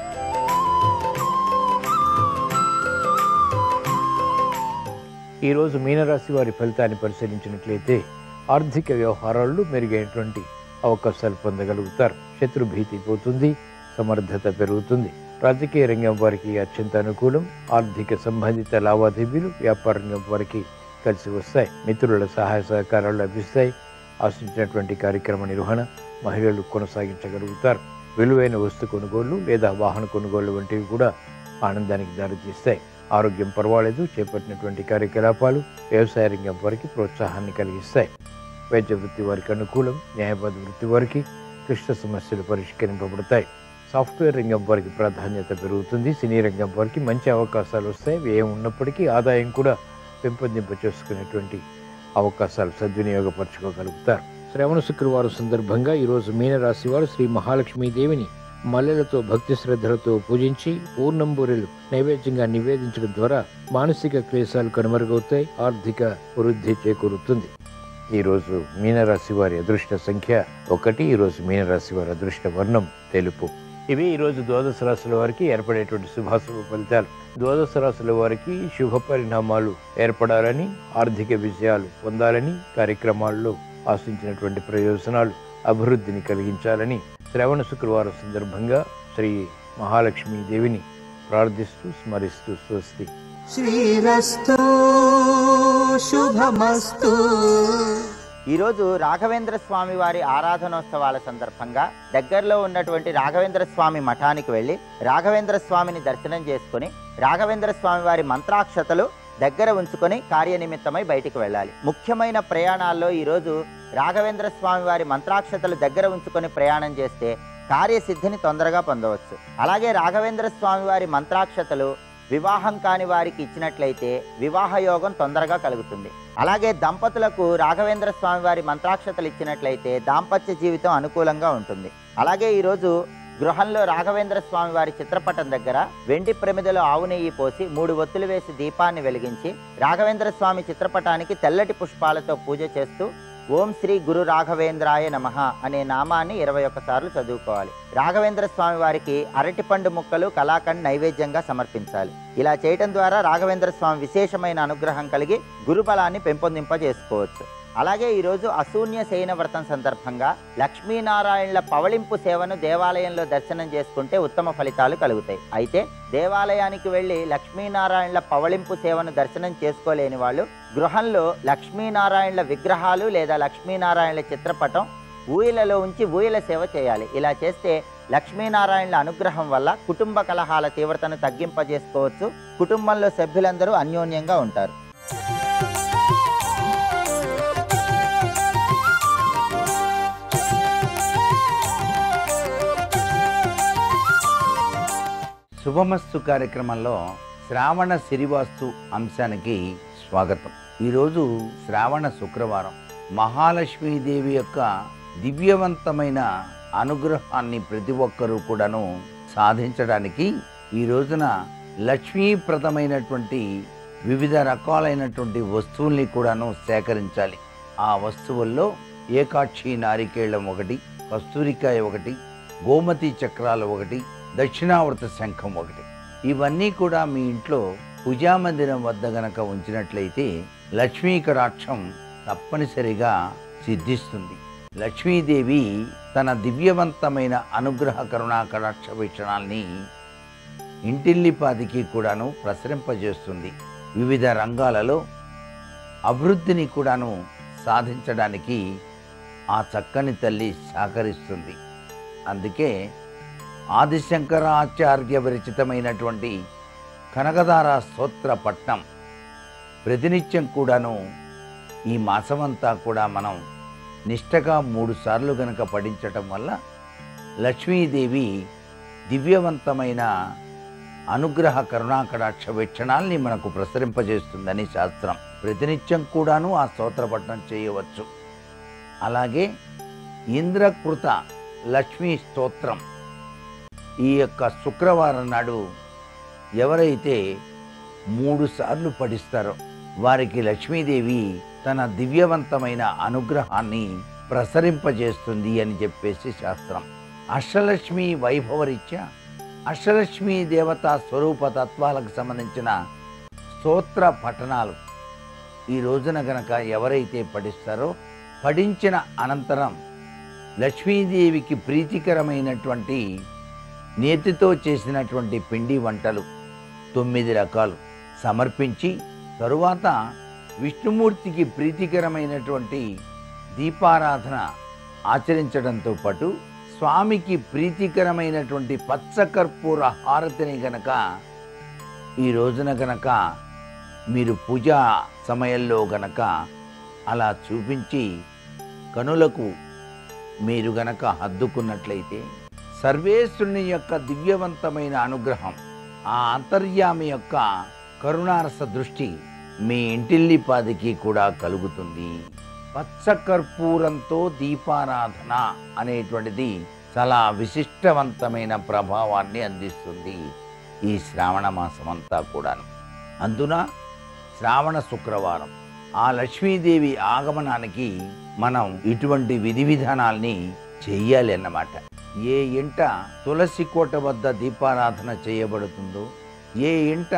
ఈ రోజు మీనరాశి వారి ఫలితాన్ని పరిశీలించినట్లయితే ఆర్థిక వ్యవహారాల్లో మెరుగైనటువంటి అవకాశాలు పొందగలుగుతారు శత్రు భీతి పోతుంది సమర్థత పెరుగుతుంది రాజకీయ రంగం వారికి అత్యంత అనుకూలం ఆర్థిక సంబంధిత లావాదేవీలు వ్యాపార రంగం వారికి కలిసి వస్తాయి మిత్రుల సహాయ సహకారాలు లభిస్తాయి ఆశించినటువంటి కార్యక్రమ నిర్వహణ మహిళలు కొనసాగించగలుగుతారు విలువైన వస్తు కొనుగోళ్లు లేదా వాహన కొనుగోళ్లు వంటివి కూడా ఆనందానికి దారితీస్తాయి ఆరోగ్యం పర్వాలేదు చేపట్టినటువంటి కార్యకలాపాలు వ్యవసాయ రంగం వారికి ప్రోత్సాహాన్ని కలిగిస్తాయి వైద్య వృత్తి వారికి అనుకూలం న్యాయవాద వృత్తి వారికి క్లిష్ట సమస్యలు పరిష్కరింపబడతాయి సాఫ్ట్వేర్ రంగం వారికి ప్రాధాన్యత పెరుగుతుంది సినీ రంగం వారికి మంచి అవకాశాలు వస్తాయి వ్యయం ఉన్నప్పటికీ ఆదాయం కూడా పెంపొందింప చేసుకునేటువంటి అవకాశాలు సద్వినియోగపరచుకోగలుగుతారు శ్రవణ శుక్రవారం సందర్భంగా ఈరోజు మీనరాశి వారు శ్రీ మహాలక్ష్మీదేవిని మల్లెలతో భక్తి శ్రద్ధలతో పూజించి పూర్ణంబూరెలు నైవేద్యంగా నివేదించడం ద్వారా మానసిక క్లేశాలు కనుమరుగవుతాయి ఆర్థిక వృద్ధి చేకూరుతుంది ఈరోజు మీనరాశి వారి అదృష్ట సంఖ్య ఒకటి ఈరోజు మీనరాశి వారి అదృష్ట వర్ణం తెలుపు ఇవి ఈరోజు ద్వాదశ రాశుల వారికి ఏర్పడేటువంటి శుభాశుభ ఫలితాలు ద్వాదశ రాశుల వారికి శుభ పరిణామాలు ఏర్పడాలని ఆర్థిక విజయాలు పొందాలని కార్యక్రమాల్లో ఆశించినటువంటి ప్రయోజనాలు అభివృద్ధిని కలిగించాలని శ్రవణ శుక్రవారం సందర్భంగా శ్రీ మహాలక్ష్మీ దేవిని ప్రార్థిస్తూ స్మరిస్తూ స్వస్తి శ్రీరస్తు శుభమస్తు ఈరోజు రాఘవేంద్ర స్వామి వారి ఆరాధనోత్సవాల సందర్భంగా దగ్గరలో ఉన్నటువంటి రాఘవేంద్ర స్వామి మఠానికి వెళ్ళి రాఘవేంద్ర స్వామిని దర్శనం చేసుకుని రాఘవేంద్ర స్వామి వారి మంత్రాక్షతలు దగ్గర ఉంచుకొని కార్యనిమిత్తమై బయటికి వెళ్ళాలి ముఖ్యమైన ప్రయాణాల్లో ఈరోజు రాఘవేంద్ర స్వామి వారి మంత్రాక్షతలు దగ్గర ఉంచుకొని ప్రయాణం చేస్తే కార్యసిద్ధిని తొందరగా పొందవచ్చు అలాగే రాఘవేంద్ర స్వామి వారి మంత్రాక్షతలు వివాహం కాని వారికి ఇచ్చినట్లయితే వివాహ యోగం తొందరగా కలుగుతుంది అలాగే దంపతులకు రాఘవేంద్ర స్వామి వారి మంత్రాక్షతలు ఇచ్చినట్లయితే దాంపత్య జీవితం అనుకూలంగా ఉంటుంది అలాగే ఈరోజు గృహంలో రాఘవేంద్ర స్వామి వారి చిత్రపటం దగ్గర వెండి ప్రమిదలో ఆవు నెయ్యి పోసి మూడు ఒత్తులు వేసి దీపాన్ని వెలిగించి రాఘవేంద్ర స్వామి చిత్రపటానికి తెల్లటి పుష్పాలతో పూజ చేస్తూ ఓం శ్రీ గురు రాఘవేంద్రాయ నమః అనే నామాన్ని ఇరవై సార్లు చదువుకోవాలి రాఘవేంద్ర స్వామి వారికి అరటిపండు ముక్కలు కలాకండ్ నైవేద్యంగా సమర్పించాలి ఇలా చేయటం ద్వారా రాఘవేంద్ర స్వామి విశేషమైన అనుగ్రహం కలిగి గురుబలాన్ని పెంపొందింపజేసుకోవచ్చు అలాగే ఈరోజు అశూన్య శయన వ్రతం సందర్భంగా లక్ష్మీనారాయణల పవళింపు సేవను దేవాలయంలో దర్శనం చేసుకుంటే ఉత్తమ ఫలితాలు కలుగుతాయి అయితే దేవాలయానికి వెళ్ళి లక్ష్మీనారాయణల పవళింపు సేవను దర్శనం చేసుకోలేని వాళ్ళు గృహంలో లక్ష్మీనారాయణల విగ్రహాలు లేదా లక్ష్మీనారాయణల చిత్రపటం ఊయలలో ఉంచి ఊయల సేవ చేయాలి ఇలా చేస్తే లక్ష్మీనారాయణల అనుగ్రహం వల్ల కుటుంబ కలహాల తీవ్రతను తగ్గింపజేసుకోవచ్చు కుటుంబంలో సభ్యులందరూ అన్యోన్యంగా ఉంటారు శుభమస్తు కార్యక్రమంలో శ్రావణ సిరివాస్తు అంశానికి స్వాగతం ఈరోజు శ్రావణ శుక్రవారం మహాలక్ష్మీదేవి యొక్క దివ్యవంతమైన అనుగ్రహాన్ని ప్రతి ఒక్కరూ కూడాను సాధించడానికి ఈ రోజున లక్ష్మీప్రదమైనటువంటి వివిధ రకాలైనటువంటి వస్తువుల్ని కూడాను సేకరించాలి ఆ వస్తువుల్లో ఏకాక్షి నారికేళం ఒకటి కస్తూరికాయ ఒకటి గోమతి చక్రాలు ఒకటి దక్షిణావర్త శంఖం ఒకటి ఇవన్నీ కూడా మీ ఇంట్లో పూజామందిరం వద్ద గనక ఉంచినట్లయితే లక్ష్మీ కటాక్షం తప్పనిసరిగా సిద్ధిస్తుంది లక్ష్మీదేవి తన దివ్యవంతమైన అనుగ్రహ కరుణా కటాక్ష వీక్షణాల్ని ఇంటిల్లిపాదికి కూడాను ప్రసరింపజేస్తుంది వివిధ రంగాలలో అభివృద్ధిని కూడాను సాధించడానికి ఆ చక్కని తల్లి సహకరిస్తుంది అందుకే ఆదిశంకరాచార్య విరచితమైనటువంటి కనకదార స్తోత్ర పట్నం ప్రతినిత్యం కూడాను ఈ మాసమంతా కూడా మనం నిష్టగా మూడు సార్లు గనక పఠించటం వల్ల లక్ష్మీదేవి దివ్యవంతమైన అనుగ్రహ కరుణాకటాక్ష వీక్షణాల్ని మనకు ప్రసరింపజేస్తుందని శాస్త్రం ప్రతినిత్యం కూడాను ఆ స్తోత్రపట్నం చేయవచ్చు అలాగే ఇంద్రకృత లక్ష్మీ స్తోత్రం ఈ యొక్క శుక్రవారం నాడు ఎవరైతే మూడు సార్లు పఠిస్తారో వారికి లక్ష్మీదేవి తన దివ్యవంతమైన అనుగ్రహాన్ని ప్రసరింపజేస్తుంది అని చెప్పేసి శాస్త్రం అష్టలక్ష్మి వైభవరీత్యా అష్టలక్ష్మి దేవతా స్వరూప తత్వాలకు సంబంధించిన స్తోత్ర పఠనాలు ఈ రోజున గనక ఎవరైతే పఠిస్తారో పఠించిన అనంతరం లక్ష్మీదేవికి ప్రీతికరమైనటువంటి నేతితో చేసినటువంటి పిండి వంటలు తొమ్మిది రకాలు సమర్పించి తరువాత విష్ణుమూర్తికి ప్రీతికరమైనటువంటి దీపారాధన ఆచరించడంతో పాటు స్వామికి ప్రీతికరమైనటువంటి పచ్చకర్పూర హారతిని గనక ఈ రోజున గనక మీరు పూజా సమయంలో గనక అలా చూపించి కనులకు మీరు గనక హద్దుకున్నట్లయితే సర్వేశ్వరుని యొక్క దివ్యవంతమైన అనుగ్రహం ఆ అంతర్యామి యొక్క కరుణారస దృష్టి మీ ఇంటిల్లిపాదికి కూడా కలుగుతుంది పచ్చకర్పూరంతో దీపారాధన అనేటువంటిది చాలా విశిష్టవంతమైన ప్రభావాన్ని అందిస్తుంది ఈ శ్రావణ మాసం అంతా కూడాను అందున శ్రావణ శుక్రవారం ఆ లక్ష్మీదేవి ఆగమనానికి మనం ఇటువంటి విధి విధానాల్ని చెయ్యాలి అన్నమాట ఏ ఇంట తులసి కోట వద్ద దీపారాధన చేయబడుతుందో ఏ ఇంట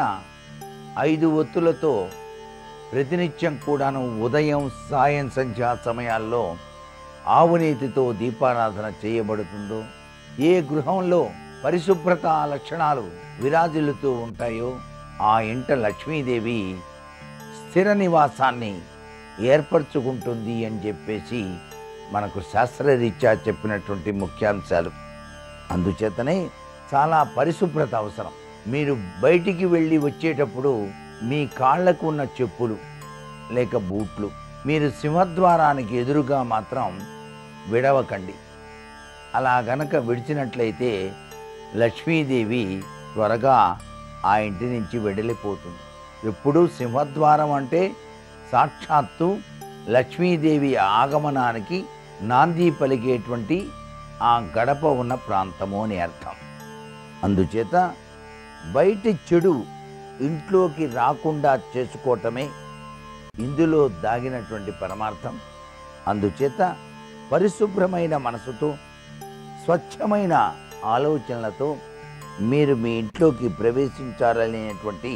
ఐదు ఒత్తులతో ప్రతినిత్యం కూడాను ఉదయం సాయం సంధ్యా సమయాల్లో ఆవునేతితో దీపారాధన చేయబడుతుందో ఏ గృహంలో పరిశుభ్రత లక్షణాలు విరాజిల్లుతూ ఉంటాయో ఆ ఇంట లక్ష్మీదేవి స్థిర నివాసాన్ని ఏర్పరచుకుంటుంది అని చెప్పేసి మనకు శాస్త్రరీత్యా చెప్పినటువంటి ముఖ్యాంశాలు అందుచేతనే చాలా పరిశుభ్రత అవసరం మీరు బయటికి వెళ్ళి వచ్చేటప్పుడు మీ కాళ్లకు ఉన్న చెప్పులు లేక బూట్లు మీరు సింహద్వారానికి ఎదురుగా మాత్రం విడవకండి అలా గనక విడిచినట్లయితే లక్ష్మీదేవి త్వరగా ఆ ఇంటి నుంచి వెడలిపోతుంది ఎప్పుడూ సింహద్వారం అంటే సాక్షాత్తు లక్ష్మీదేవి ఆగమనానికి నాంది పలికేటువంటి ఆ గడప ఉన్న ప్రాంతము అని అర్థం అందుచేత బయటి చెడు ఇంట్లోకి రాకుండా చేసుకోవటమే ఇందులో దాగినటువంటి పరమార్థం అందుచేత పరిశుభ్రమైన మనసుతో స్వచ్ఛమైన ఆలోచనలతో మీరు మీ ఇంట్లోకి ప్రవేశించాలనేటువంటి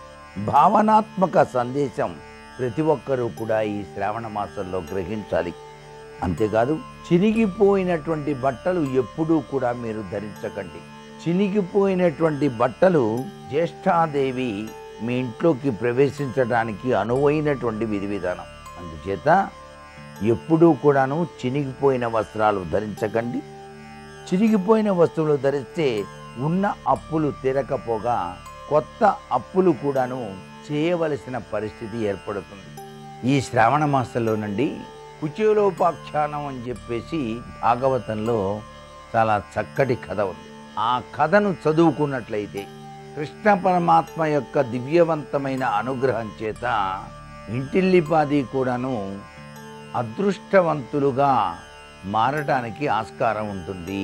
భావనాత్మక సందేశం ప్రతి ఒక్కరూ కూడా ఈ శ్రావణ మాసంలో గ్రహించాలి అంతేకాదు చినిగిపోయినటువంటి బట్టలు ఎప్పుడూ కూడా మీరు ధరించకండి చినిగిపోయినటువంటి బట్టలు జ్యేష్ఠాదేవి మీ ఇంట్లోకి ప్రవేశించడానికి అనువైనటువంటి విధి విధానం అందుచేత ఎప్పుడూ కూడాను చినిగిపోయిన వస్త్రాలు ధరించకండి చిరిగిపోయిన వస్తువులు ధరిస్తే ఉన్న అప్పులు తీరకపోగా కొత్త అప్పులు కూడాను చేయవలసిన పరిస్థితి ఏర్పడుతుంది ఈ శ్రావణ మాసంలో నుండి కుచేలోపాఖ్యానం అని చెప్పేసి భాగవతంలో చాలా చక్కటి కథ ఉంది ఆ కథను చదువుకున్నట్లయితే కృష్ణ పరమాత్మ యొక్క దివ్యవంతమైన అనుగ్రహం చేత ఇంటిల్లిపాది కూడాను అదృష్టవంతులుగా మారటానికి ఆస్కారం ఉంటుంది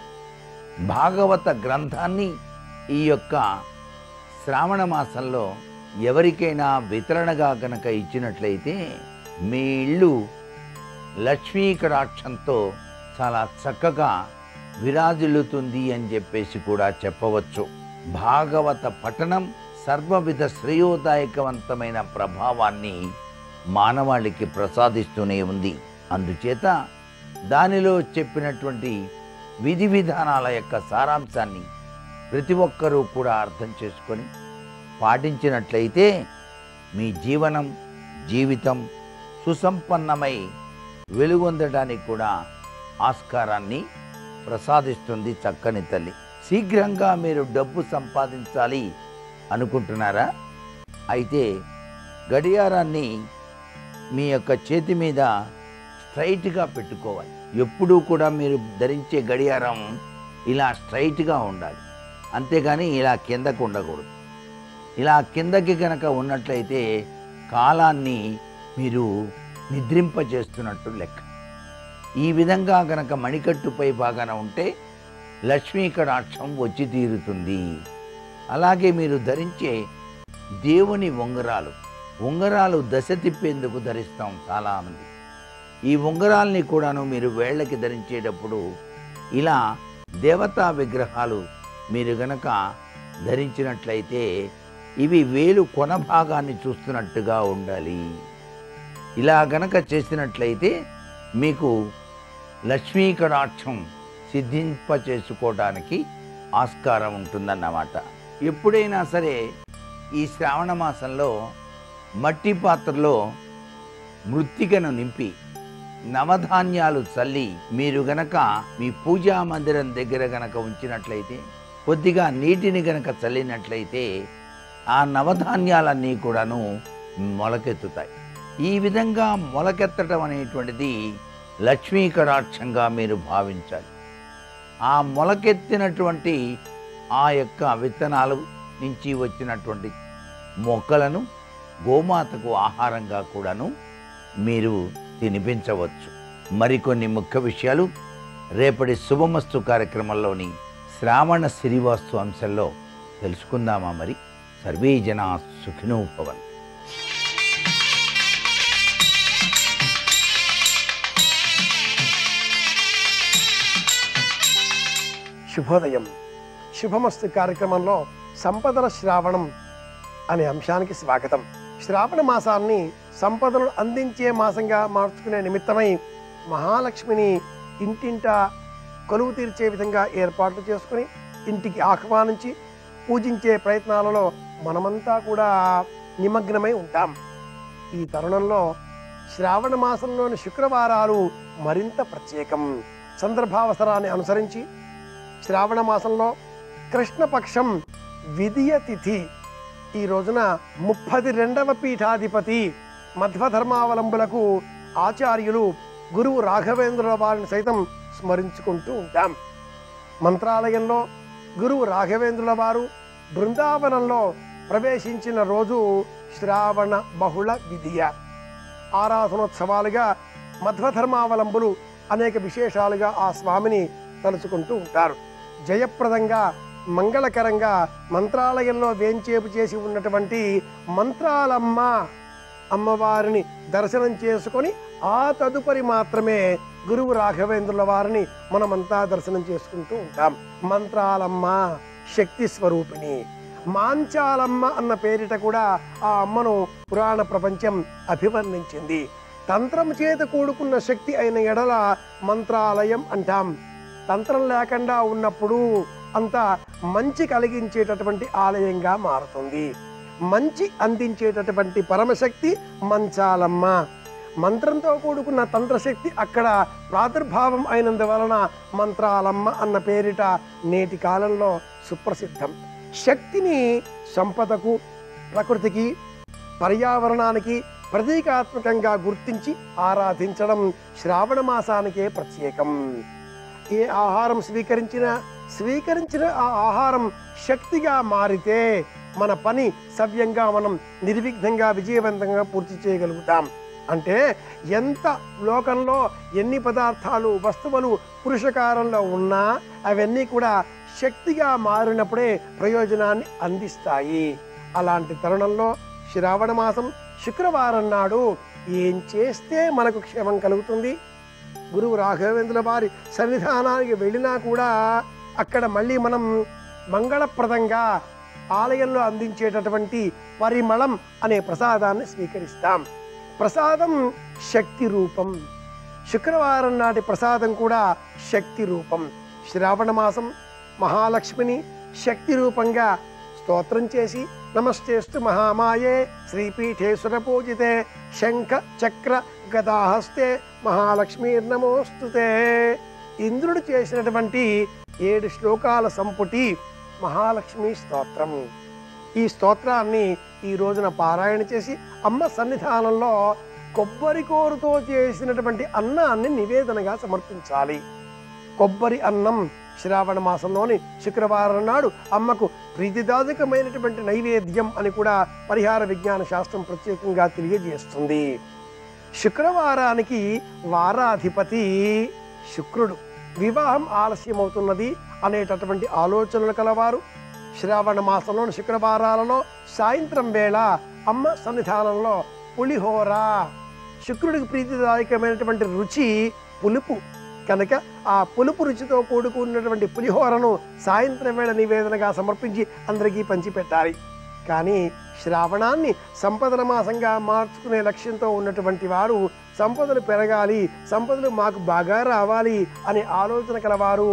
భాగవత గ్రంథాన్ని ఈ యొక్క శ్రావణ మాసంలో ఎవరికైనా వితరణగా గనక ఇచ్చినట్లయితే మీ ఇల్లు లక్ష్మీ కటాక్షంతో చాలా చక్కగా విరాజిల్లుతుంది అని చెప్పేసి కూడా చెప్పవచ్చు భాగవత పఠనం సర్వవిధ శ్రేయోదాయకవంతమైన ప్రభావాన్ని మానవాళికి ప్రసాదిస్తూనే ఉంది అందుచేత దానిలో చెప్పినటువంటి విధి విధానాల యొక్క సారాంశాన్ని ప్రతి ఒక్కరూ కూడా అర్థం చేసుకొని పాటించినట్లయితే మీ జీవనం జీవితం సుసంపన్నమై వెలుగొందడానికి కూడా ఆస్కారాన్ని ప్రసాదిస్తుంది చక్కని తల్లి శీఘ్రంగా మీరు డబ్బు సంపాదించాలి అనుకుంటున్నారా అయితే గడియారాన్ని మీ యొక్క చేతి మీద స్ట్రైట్గా పెట్టుకోవాలి ఎప్పుడూ కూడా మీరు ధరించే గడియారం ఇలా స్ట్రైట్గా ఉండాలి అంతేగాని ఇలా కిందకు ఉండకూడదు ఇలా కిందకి కనుక ఉన్నట్లయితే కాలాన్ని మీరు నిద్రింపజేస్తున్నట్టు లెక్క ఈ విధంగా గనక మణికట్టుపై బాగాన ఉంటే లక్ష్మీ కటాక్షం వచ్చి తీరుతుంది అలాగే మీరు ధరించే దేవుని ఉంగరాలు ఉంగరాలు దశ తిప్పేందుకు ధరిస్తాం చాలామంది ఈ ఉంగరాల్ని కూడాను మీరు వేళ్ళకి ధరించేటప్పుడు ఇలా దేవతా విగ్రహాలు మీరు గనక ధరించినట్లయితే ఇవి వేలు కొన భాగాన్ని చూస్తున్నట్టుగా ఉండాలి ఇలా గనక చేసినట్లయితే మీకు లక్ష్మీ కటాక్షం సిద్ధింప చేసుకోవడానికి ఆస్కారం ఉంటుందన్నమాట ఎప్పుడైనా సరే ఈ శ్రావణ మాసంలో మట్టి పాత్రలో మృత్తికను నింపి నవధాన్యాలు చల్లి మీరు గనక మీ పూజా మందిరం దగ్గర గనక ఉంచినట్లయితే కొద్దిగా నీటిని గనక చల్లినట్లయితే ఆ నవధాన్యాలన్నీ కూడాను మొలకెత్తుతాయి ఈ విధంగా మొలకెత్తడం అనేటువంటిది లక్ష్మీ కటాక్షంగా మీరు భావించాలి ఆ మొలకెత్తినటువంటి ఆ యొక్క విత్తనాలు నుంచి వచ్చినటువంటి మొక్కలను గోమాతకు ఆహారంగా కూడాను మీరు తినిపించవచ్చు మరికొన్ని ముఖ్య విషయాలు రేపటి శుభమస్తు కార్యక్రమంలోని శ్రావణ శ్రీవాస్తు అంశంలో తెలుసుకుందామా మరి సర్వే జనా సుఖినో భవంతు శుభోదయం శుభమస్తు కార్యక్రమంలో సంపదల శ్రావణం అనే అంశానికి స్వాగతం శ్రావణ మాసాన్ని సంపదలను అందించే మాసంగా మార్చుకునే నిమిత్తమై మహాలక్ష్మిని ఇంటింట కొలువు తీర్చే విధంగా ఏర్పాట్లు చేసుకుని ఇంటికి ఆహ్వానించి పూజించే ప్రయత్నాలలో మనమంతా కూడా నిమగ్నమై ఉంటాం ఈ తరుణంలో శ్రావణ మాసంలోని శుక్రవారాలు మరింత ప్రత్యేకం సందర్భావసరాన్ని అనుసరించి శ్రావణ మాసంలో కృష్ణపక్షం విధియ తిథి ఈ రోజున ముప్పది రెండవ పీఠాధిపతి మధ్వధర్మావలంబులకు ఆచార్యులు గురువు రాఘవేంద్రుల వారిని సైతం స్మరించుకుంటూ ఉంటాం మంత్రాలయంలో గురువు రాఘవేంద్రుల వారు బృందావనంలో ప్రవేశించిన రోజు శ్రావణ బహుళ విధియ ఆరాధనోత్సవాలుగా మధ్వధర్మావలంబులు అనేక విశేషాలుగా ఆ స్వామిని తలుచుకుంటూ ఉంటారు జయప్రదంగా మంగళకరంగా మంత్రాలయంలో వేంచేపు చేసి ఉన్నటువంటి మంత్రాలమ్మ అమ్మవారిని దర్శనం చేసుకొని ఆ తదుపరి మాత్రమే గురువు రాఘవేంద్రుల వారిని మనమంతా దర్శనం చేసుకుంటూ ఉంటాం మంత్రాలమ్మ శక్తి స్వరూపిణి మాంచాలమ్మ అన్న పేరిట కూడా ఆ అమ్మను పురాణ ప్రపంచం అభివర్ణించింది తంత్రం చేత కూడుకున్న శక్తి అయిన ఎడల మంత్రాలయం అంటాం తంత్రం లేకుండా ఉన్నప్పుడు అంత మంచి కలిగించేటటువంటి ఆలయంగా మారుతుంది మంచి అందించేటటువంటి పరమశక్తి మంచాలమ్మ మంత్రంతో కూడుకున్న తంత్రశక్తి అక్కడ ప్రాదుర్భావం అయినందువలన మంత్రాలమ్మ అన్న పేరిట నేటి కాలంలో సుప్రసిద్ధం శక్తిని సంపదకు ప్రకృతికి పర్యావరణానికి ప్రతీకాత్మకంగా గుర్తించి ఆరాధించడం శ్రావణ మాసానికే ప్రత్యేకం ఏ ఆహారం స్వీకరించినా స్వీకరించిన ఆ ఆహారం శక్తిగా మారితే మన పని సవ్యంగా మనం నిర్విఘ్నంగా విజయవంతంగా పూర్తి చేయగలుగుతాం అంటే ఎంత లోకంలో ఎన్ని పదార్థాలు వస్తువులు పురుషకారంలో ఉన్నా అవన్నీ కూడా శక్తిగా మారినప్పుడే ప్రయోజనాన్ని అందిస్తాయి అలాంటి తరుణంలో శ్రావణ మాసం శుక్రవారం నాడు ఏం చేస్తే మనకు క్షేమం కలుగుతుంది గురువు రాఘవేంద్రుల వారి సన్నిధానానికి వెళ్ళినా కూడా అక్కడ మళ్ళీ మనం మంగళప్రదంగా ఆలయంలో అందించేటటువంటి పరిమళం అనే ప్రసాదాన్ని స్వీకరిస్తాం ప్రసాదం శక్తి రూపం శుక్రవారం నాటి ప్రసాదం కూడా శక్తి రూపం శ్రావణ మాసం మహాలక్ష్మిని శక్తి రూపంగా స్తోత్రం చేసి నమస్తేస్తు మహామాయే శ్రీపీఠేశ్వర పూజితే శంఖ చక్ర గదాహస్తే మహాలక్ష్మీర్నమోస్తుతే ఇంద్రుడు చేసినటువంటి ఏడు శ్లోకాల సంపుటి మహాలక్ష్మి స్తోత్రం ఈ స్తోత్రాన్ని ఈ రోజున పారాయణ చేసి అమ్మ సన్నిధానంలో కొబ్బరి కోరుతో చేసినటువంటి అన్నాన్ని నివేదనగా సమర్పించాలి కొబ్బరి అన్నం శ్రావణ మాసంలోని శుక్రవారం నాడు అమ్మకు ప్రీతిదాయకమైనటువంటి నైవేద్యం అని కూడా పరిహార విజ్ఞాన శాస్త్రం ప్రత్యేకంగా తెలియజేస్తుంది శుక్రవారానికి వారాధిపతి శుక్రుడు వివాహం ఆలస్యమవుతున్నది అనేటటువంటి ఆలోచనలు కలవారు శ్రావణ మాసంలోని శుక్రవారాలలో సాయంత్రం వేళ అమ్మ సన్నిధానంలో పులిహోర శుక్రుడికి ప్రీతిదాయకమైనటువంటి రుచి పులుపు కనుక ఆ పులుపు రుచితో కూడుకున్నటువంటి పులిహోరను సాయంత్రం వేళ నివేదనగా సమర్పించి అందరికీ పంచిపెట్టాలి కానీ శ్రావణాన్ని సంపదల మాసంగా మార్చుకునే లక్ష్యంతో ఉన్నటువంటి వారు సంపదలు పెరగాలి సంపదలు మాకు బాగా రావాలి అనే ఆలోచన కలవారు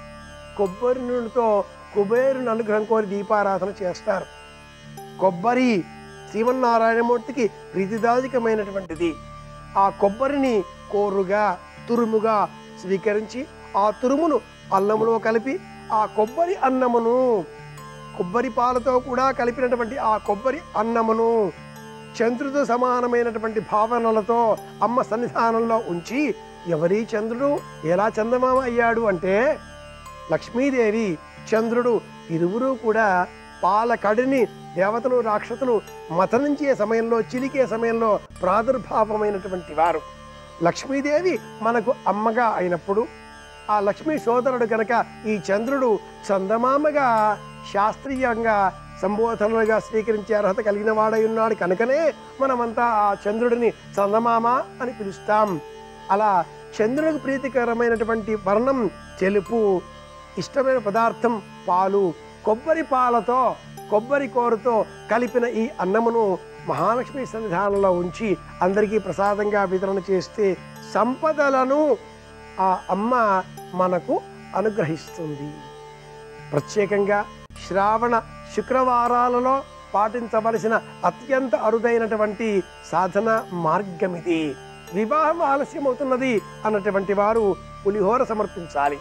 కొబ్బరి నూనెతో కుబేరుని అనుగ్రహం కోరి దీపారాధన చేస్తారు కొబ్బరి శ్రీమన్నారాయణమూర్తికి ప్రీతిదాయకమైనటువంటిది ఆ కొబ్బరిని కోరుగా తురుముగా స్వీకరించి ఆ తురుమును అన్నములో కలిపి ఆ కొబ్బరి అన్నమును కొబ్బరి పాలతో కూడా కలిపినటువంటి ఆ కొబ్బరి అన్నమును చంద్రుడితో సమానమైనటువంటి భావనలతో అమ్మ సన్నిధానంలో ఉంచి ఎవరి చంద్రుడు ఎలా చందమామ అయ్యాడు అంటే లక్ష్మీదేవి చంద్రుడు ఇరువురు కూడా పాల కడిని దేవతలు రాక్షసులు మతనించే సమయంలో చిలికే సమయంలో ప్రాదుర్భావమైనటువంటి వారు లక్ష్మీదేవి మనకు అమ్మగా అయినప్పుడు ఆ లక్ష్మీ సోదరుడు కనుక ఈ చంద్రుడు చందమామగా శాస్త్రీయంగా సంబోధనలుగా స్వీకరించే అర్హత కలిగిన వాడై ఉన్నాడు కనుకనే మనమంతా ఆ చంద్రుడిని చందమామ అని పిలుస్తాం అలా చంద్రుడికి ప్రీతికరమైనటువంటి వర్ణం తెలుపు ఇష్టమైన పదార్థం పాలు కొబ్బరి పాలతో కొబ్బరి కూరతో కలిపిన ఈ అన్నమును మహాలక్ష్మి సన్నిధానంలో ఉంచి అందరికీ ప్రసాదంగా వితరణ చేస్తే సంపదలను ఆ అమ్మ మనకు అనుగ్రహిస్తుంది ప్రత్యేకంగా శ్రావణ శుక్రవారాలలో పాటించవలసిన అత్యంత అరుదైనటువంటి సాధన మార్గం ఇది వివాహం ఆలస్యం అవుతున్నది అన్నటువంటి వారు పులిహోర సమర్పించాలి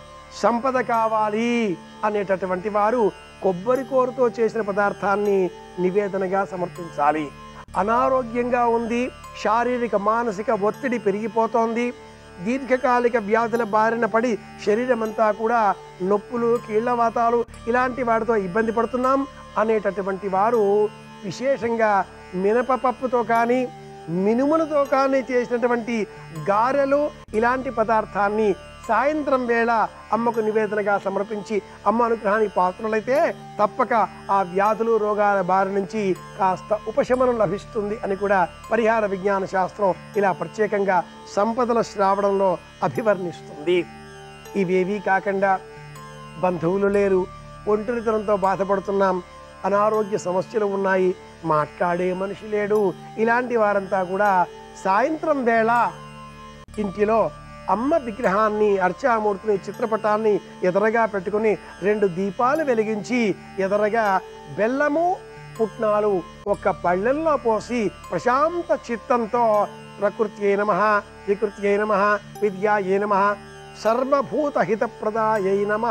సంపద కావాలి అనేటటువంటి వారు కొబ్బరి కూరతో చేసిన పదార్థాన్ని నివేదనగా సమర్పించాలి అనారోగ్యంగా ఉంది శారీరక మానసిక ఒత్తిడి పెరిగిపోతోంది దీర్ఘకాలిక వ్యాధుల బారిన పడి శరీరం అంతా కూడా నొప్పులు కీళ్లవాతాలు ఇలాంటి వాటితో ఇబ్బంది పడుతున్నాం అనేటటువంటి వారు విశేషంగా మినపపప్పుతో కానీ మినుములతో కానీ చేసినటువంటి గారెలు ఇలాంటి పదార్థాన్ని సాయంత్రం వేళ అమ్మకు నివేదనగా సమర్పించి అమ్మ అనుగ్రహానికి పాత్రలైతే తప్పక ఆ వ్యాధులు రోగాల బారి నుంచి కాస్త ఉపశమనం లభిస్తుంది అని కూడా పరిహార విజ్ఞాన శాస్త్రం ఇలా ప్రత్యేకంగా సంపదల శ్రావణంలో అభివర్ణిస్తుంది ఇవేవీ కాకుండా బంధువులు లేరు ఒంటరితనంతో బాధపడుతున్నాం అనారోగ్య సమస్యలు ఉన్నాయి మాట్లాడే మనిషి లేడు ఇలాంటి వారంతా కూడా సాయంత్రం వేళ ఇంటిలో అమ్మ విగ్రహాన్ని అర్చామూర్తిని చిత్రపటాన్ని ఎదరగా పెట్టుకుని రెండు దీపాలు వెలిగించి ఎదరగా బెల్లము పుట్నాలు ఒక పళ్ళెల్లో పోసి ప్రశాంత చిత్తంతో ప్రకృతి నమ వికృతి నమ విద్యాయే నమ సర్వభూత హితప్రదాయ నమ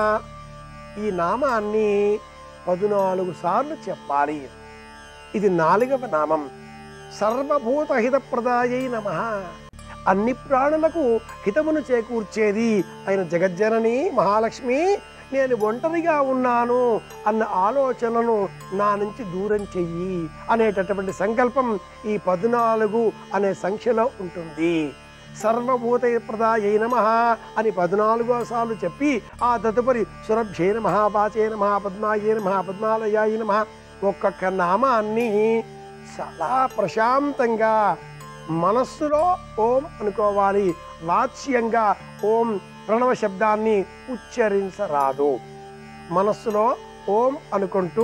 ఈ నామాన్ని పదునాలుగు సార్లు చెప్పాలి ఇది నాలుగవ నామం సర్వభూత హితప్రదాయ నమ అన్ని ప్రాణులకు హితమును చేకూర్చేది అయిన జగజ్జనని మహాలక్ష్మి నేను ఒంటరిగా ఉన్నాను అన్న ఆలోచనను నా నుంచి దూరం చెయ్యి అనేటటువంటి సంకల్పం ఈ పద్నాలుగు అనే సంఖ్యలో ఉంటుంది సర్వభూత ప్రదాయ నమ అని పద్నాలుగో సార్లు చెప్పి ఆ తదుపరి సురభ్యే నమ వాచే నమ పద్మాయే నమ పద్మాలయాయ నమ ఒక్కొక్క నామాన్ని చాలా ప్రశాంతంగా మనస్సులో ఓం అనుకోవాలి వాచ్యంగా ఓం ప్రణవ శబ్దాన్ని ఉచ్చరించరాదు మనస్సులో ఓం అనుకుంటూ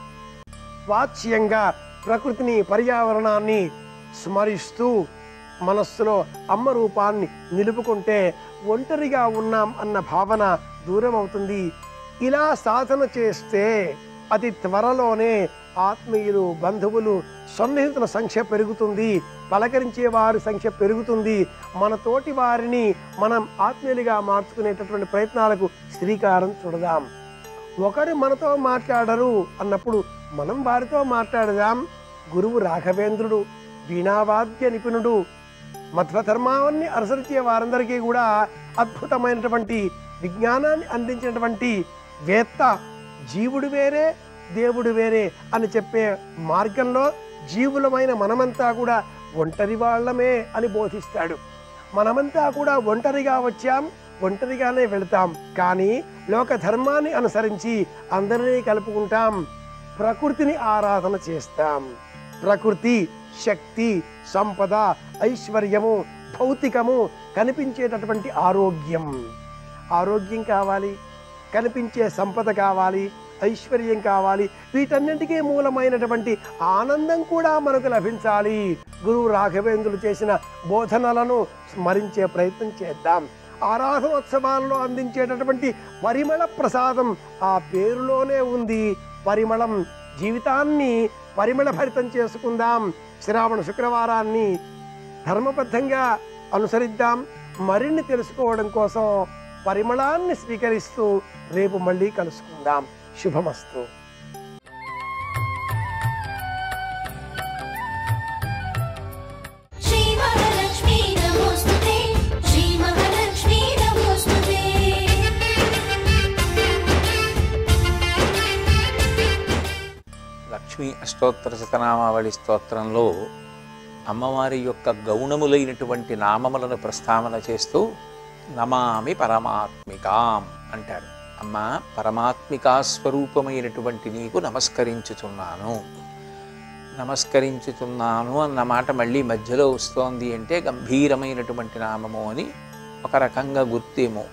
వాచ్యంగా ప్రకృతిని పర్యావరణాన్ని స్మరిస్తూ మనస్సులో అమ్మ రూపాన్ని నిలుపుకుంటే ఒంటరిగా ఉన్నాం అన్న భావన దూరం అవుతుంది ఇలా సాధన చేస్తే అతి త్వరలోనే ఆత్మీయులు బంధువులు సన్నిహితుల సంఖ్య పెరుగుతుంది పలకరించే వారి సంఖ్య పెరుగుతుంది మన తోటి వారిని మనం ఆత్మీయులుగా మార్చుకునేటటువంటి ప్రయత్నాలకు శ్రీకారం చుడదాం ఒకరు మనతో మాట్లాడరు అన్నప్పుడు మనం వారితో మాట్లాడదాం గురువు రాఘవేంద్రుడు వీణావాద్య నిపుణుడు మధ్వధర్మాన్ని అనుసరించే వారందరికీ కూడా అద్భుతమైనటువంటి విజ్ఞానాన్ని అందించినటువంటి వేత్త జీవుడు వేరే దేవుడు వేరే అని చెప్పే మార్గంలో జీవులమైన మనమంతా కూడా ఒంటరి వాళ్ళమే అని బోధిస్తాడు మనమంతా కూడా ఒంటరిగా వచ్చాం ఒంటరిగానే వెళతాం కానీ లోక ధర్మాన్ని అనుసరించి అందరినీ కలుపుకుంటాం ప్రకృతిని ఆరాధన చేస్తాం ప్రకృతి శక్తి సంపద ఐశ్వర్యము భౌతికము కనిపించేటటువంటి ఆరోగ్యం ఆరోగ్యం కావాలి కనిపించే సంపద కావాలి ఐశ్వర్యం కావాలి వీటన్నింటికీ మూలమైనటువంటి ఆనందం కూడా మనకు లభించాలి గురువు రాఘవేంద్రులు చేసిన బోధనలను స్మరించే ప్రయత్నం చేద్దాం ఆరాధనోత్సవాల్లో అందించేటటువంటి పరిమళ ప్రసాదం ఆ పేరులోనే ఉంది పరిమళం జీవితాన్ని పరిమళ భరితం చేసుకుందాం శ్రావణ శుక్రవారాన్ని ధర్మబద్ధంగా అనుసరిద్దాం మరిన్ని తెలుసుకోవడం కోసం పరిమళాన్ని స్వీకరిస్తూ రేపు మళ్ళీ కలుసుకుందాం శుభమస్తు श्रीमहालक्ष्मी नमोऽस्तुते श्रीमहालक्ष्मी नमोऽस्तुते లక్ష్మీ అష్టోత్తర శతనామావళి స్తోత్రంలో అమ్మవారి యొక్క గౌణములైనటువంటి నామములను ప్రస్తావన చేస్తూ నమామి పరమాత్మికాం అంటారు అమ్మ పరమాత్మికా స్వరూపమైనటువంటి నీకు నమస్కరించుచున్నాను నమస్కరించుచున్నాను అన్న మాట మళ్ళీ మధ్యలో వస్తోంది అంటే గంభీరమైనటువంటి నామము అని ఒక రకంగా గుర్తేమో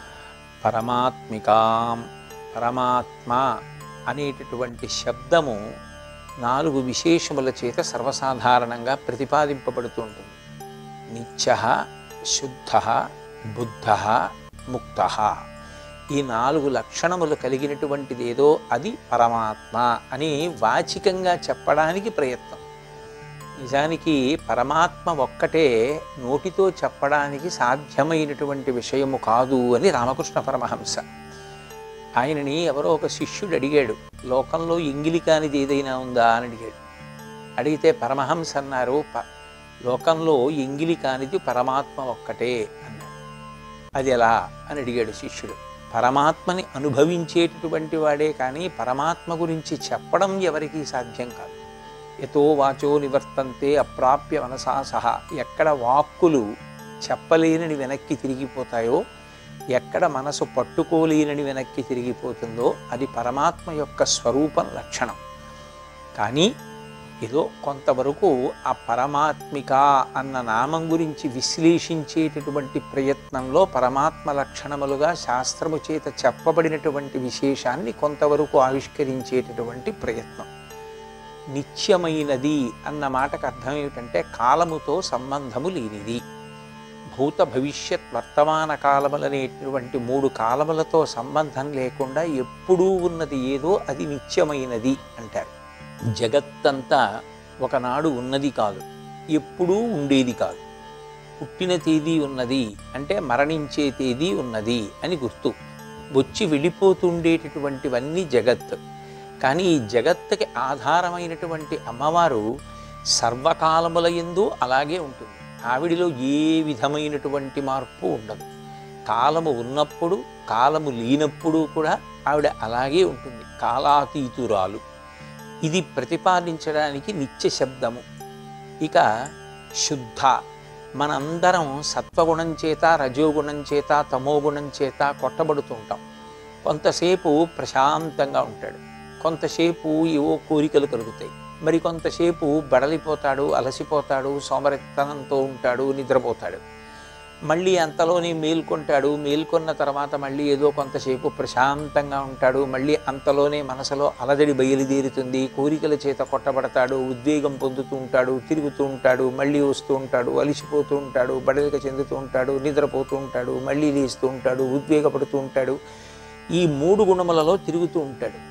పరమాత్మికాం పరమాత్మ అనేటటువంటి శబ్దము నాలుగు విశేషముల చేత సర్వసాధారణంగా ప్రతిపాదింపబడుతూ ఉంటుంది నిత్య శుద్ధ బుద్ధ ముక్త ఈ నాలుగు లక్షణములు కలిగినటువంటిది ఏదో అది పరమాత్మ అని వాచికంగా చెప్పడానికి ప్రయత్నం నిజానికి పరమాత్మ ఒక్కటే నోటితో చెప్పడానికి సాధ్యమైనటువంటి విషయము కాదు అని రామకృష్ణ పరమహంస ఆయనని ఎవరో ఒక శిష్యుడు అడిగాడు లోకంలో ఎంగిలి కానిది ఏదైనా ఉందా అని అడిగాడు అడిగితే పరమహంస అన్నారు "ప- లోకంలో ఎంగిలి కానిది పరమాత్మ ఒక్కటే అన్నాడు అది ఎలా అని అడిగాడు శిష్యుడు పరమాత్మని అనుభవించేటటువంటి వాడే కానీ పరమాత్మ గురించి చెప్పడం ఎవరికీ సాధ్యం కాదు ఎతో వాచో నివర్తంతే అప్రాప్య మనసా సహా ఎక్కడ వాక్కులు చెప్పలేనని వెనక్కి తిరిగిపోతాయో ఎక్కడ మనసు పట్టుకోలేనని వెనక్కి తిరిగిపోతుందో అది పరమాత్మ యొక్క స్వరూపం లక్షణం కానీ ఏదో కొంతవరకు ఆ పరమాత్మిక అన్న నామం గురించి విశ్లేషించేటటువంటి ప్రయత్నంలో పరమాత్మ లక్షణములుగా శాస్త్రము చేత చెప్పబడినటువంటి విశేషాన్ని కొంతవరకు ఆవిష్కరించేటటువంటి ప్రయత్నం నిత్యమైనది అన్న మాటకు అర్థం ఏమిటంటే కాలముతో సంబంధము లేనిది భూత భవిష్యత్ వర్తమాన కాలములనేటువంటి మూడు కాలములతో సంబంధం లేకుండా ఎప్పుడూ ఉన్నది ఏదో అది నిత్యమైనది అంటారు జగత్తంతా ఒకనాడు ఉన్నది కాదు ఎప్పుడూ ఉండేది కాదు పుట్టిన తేదీ ఉన్నది అంటే మరణించే తేదీ ఉన్నది అని గుర్తు వచ్చి వెళ్ళిపోతుండేటటువంటివన్నీ జగత్ కానీ ఈ జగత్తుకి ఆధారమైనటువంటి అమ్మవారు సర్వకాలముల యందు అలాగే ఉంటుంది ఆవిడిలో ఏ విధమైనటువంటి మార్పు ఉండదు కాలము ఉన్నప్పుడు కాలము లేనప్పుడు కూడా ఆవిడ అలాగే ఉంటుంది కాలాతీతురాలు ఇది ప్రతిపాదించడానికి నిత్య శబ్దము ఇక శుద్ధ మనందరం సత్వగుణం చేత రజోగుణం చేత తమోగుణం చేత కొట్టబడుతుంటాం కొంతసేపు ప్రశాంతంగా ఉంటాడు కొంతసేపు ఏవో కోరికలు కలుగుతాయి మరి కొంతసేపు బడలిపోతాడు అలసిపోతాడు సోమరితనంతో ఉంటాడు నిద్రపోతాడు మళ్ళీ అంతలోనే మేల్కొంటాడు మేల్కొన్న తర్వాత మళ్ళీ ఏదో కొంతసేపు ప్రశాంతంగా ఉంటాడు మళ్ళీ అంతలోనే మనసులో అలజడి బయలుదేరుతుంది కోరికల చేత కొట్టబడతాడు ఉద్వేగం పొందుతూ ఉంటాడు తిరుగుతూ ఉంటాడు మళ్ళీ వస్తూ ఉంటాడు అలిసిపోతూ ఉంటాడు బడలిక చెందుతూ ఉంటాడు నిద్రపోతూ ఉంటాడు మళ్ళీ లేస్తూ ఉంటాడు ఉద్వేగపడుతూ ఉంటాడు ఈ మూడు గుణములలో తిరుగుతూ ఉంటాడు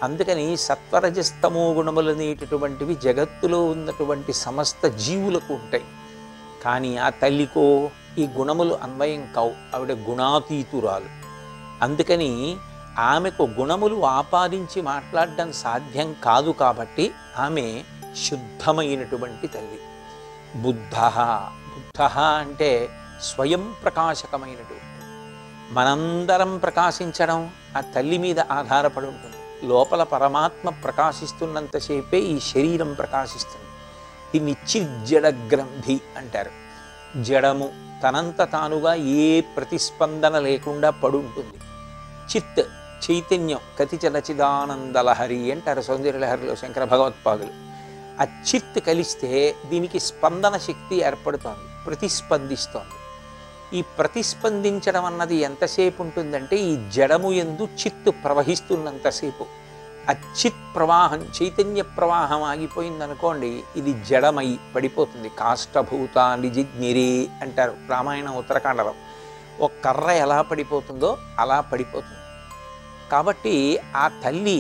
అందుకని సత్వరజస్తమో గుణములు అనేటటువంటివి జగత్తులో ఉన్నటువంటి సమస్త జీవులకు ఉంటాయి కానీ ఆ తల్లికో ఈ గుణములు అన్వయం కావు ఆవిడ గుణాతీతురాలు అందుకని ఆమెకు గుణములు ఆపాదించి మాట్లాడడం సాధ్యం కాదు కాబట్టి ఆమె శుద్ధమైనటువంటి తల్లి బుద్ధ బుద్ధ అంటే స్వయం ప్రకాశకమైనటువంటి మనందరం ప్రకాశించడం ఆ తల్లి మీద ఆధారపడి ఉంటుంది లోపల పరమాత్మ ప్రకాశిస్తున్నంతసేపే ఈ శరీరం ప్రకాశిస్తుంది దీన్ని చిజ్జడ గ్రంథి అంటారు జడము తనంత తానుగా ఏ ప్రతిస్పందన లేకుండా పడుంటుంది చిత్ చైతన్యం కతిచలచిదానందలహరి అంటారు సౌందర్యలహరిలో శంకర భగవత్పాదులు ఆ చిత్ కలిస్తే దీనికి స్పందన శక్తి ఏర్పడుతోంది ప్రతిస్పందిస్తోంది ఈ ప్రతిస్పందించడం అన్నది ఎంతసేపు ఉంటుందంటే ఈ జడము ఎందు చిత్తు ప్రవహిస్తున్నంతసేపు ఆ చిత్ ప్రవాహం చైతన్య ప్రవాహం ఆగిపోయిందనుకోండి ఇది జడమై పడిపోతుంది కాష్టభూత నిజిజ్ఞిరి అంటారు రామాయణ ఉత్తరాఖండలో ఒక కర్ర ఎలా పడిపోతుందో అలా పడిపోతుంది కాబట్టి ఆ తల్లి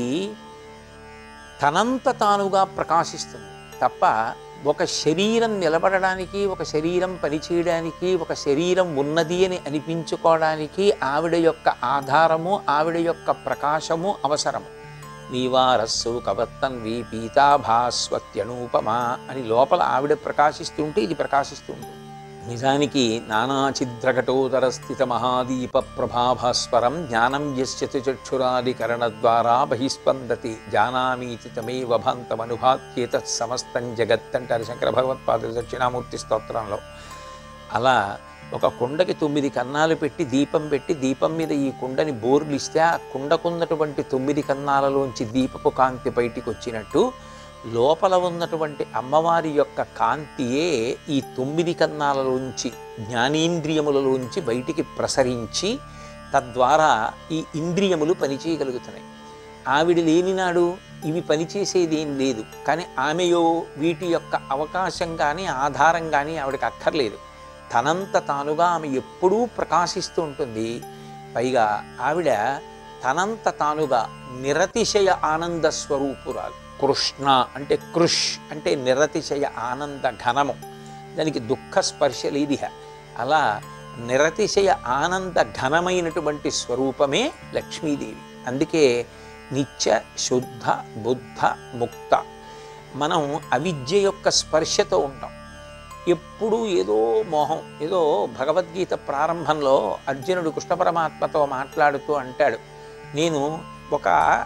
తనంత తానుగా ప్రకాశిస్తుంది తప్ప ఒక శరీరం నిలబడడానికి ఒక శరీరం పనిచేయడానికి ఒక శరీరం ఉన్నది అని అనిపించుకోవడానికి ఆవిడ యొక్క ఆధారము ఆవిడ యొక్క ప్రకాశము అవసరము నీవారస్సు కవత్తన్వి పీతాభాస్వత్యనూపమా అని లోపల ఆవిడ ప్రకాశిస్తుంటే ఇది ప్రకాశిస్తూ ఉంటుంది నిజానికి నానాఛిద్రకటోదర స్థిత మహాదీప ప్రభాభాస్వరం జ్ఞానం యస్యతు చక్షురాదికరణ ద్వారా బహిస్పందతి జానామీతి తమేవ భాంతమనుభాత్యేత సమస్తం జగత్ అంటారు శంకర భగవత్పాదులు దక్షిణామూర్తి స్తోత్రంలో అలా ఒక కుండకి తొమ్మిది కన్నాలు పెట్టి దీపం పెట్టి దీపం మీద ఈ కుండని బోర్లిస్తే ఆ కుండకున్నటువంటి తొమ్మిది కన్నాలలోంచి దీపపు కాంతి బయటికి వచ్చినట్టు లోపల ఉన్నటువంటి అమ్మవారి యొక్క కాంతియే ఈ తొమ్మిది కన్నాలలోంచి జ్ఞానేంద్రియములలోంచి బయటికి ప్రసరించి తద్వారా ఈ ఇంద్రియములు పనిచేయగలుగుతున్నాయి ఆవిడ లేనినాడు ఇవి పనిచేసేది ఏం లేదు కానీ ఆమెయో వీటి యొక్క అవకాశం కానీ ఆధారం కానీ ఆవిడకి అక్కర్లేదు తనంత తానుగా ఆమె ఎప్పుడూ ప్రకాశిస్తూ ఉంటుంది పైగా ఆవిడ తనంత తానుగా నిరతిశయ ఆనంద స్వరూపురాలు కృష్ణ అంటే కృష్ అంటే నిరతిశయ ఆనంద ఘనము దానికి దుఃఖ స్పర్శ లేదిహ అలా నిరతిశయ ఆనంద ఘనమైనటువంటి స్వరూపమే లక్ష్మీదేవి అందుకే నిత్య శుద్ధ బుద్ధ ముక్త మనం అవిద్య యొక్క స్పర్శతో ఉంటాం ఎప్పుడూ ఏదో మోహం ఏదో భగవద్గీత ప్రారంభంలో అర్జునుడు కృష్ణ పరమాత్మతో మాట్లాడుతూ అంటాడు నేను ఒక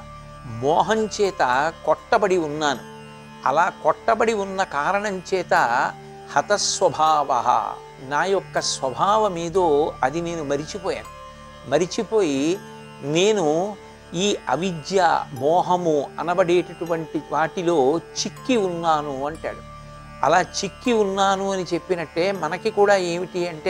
మోహం చేత కొట్టబడి ఉన్నాను అలా కొట్టబడి ఉన్న కారణం చేత హతస్వభావ నా యొక్క స్వభావం ఏదో అది నేను మరిచిపోయాను మరిచిపోయి నేను ఈ అవిద్య మోహము అనబడేటటువంటి వాటిలో చిక్కి ఉన్నాను అంటాడు అలా చిక్కి ఉన్నాను అని చెప్పినట్టే మనకి కూడా ఏమిటి అంటే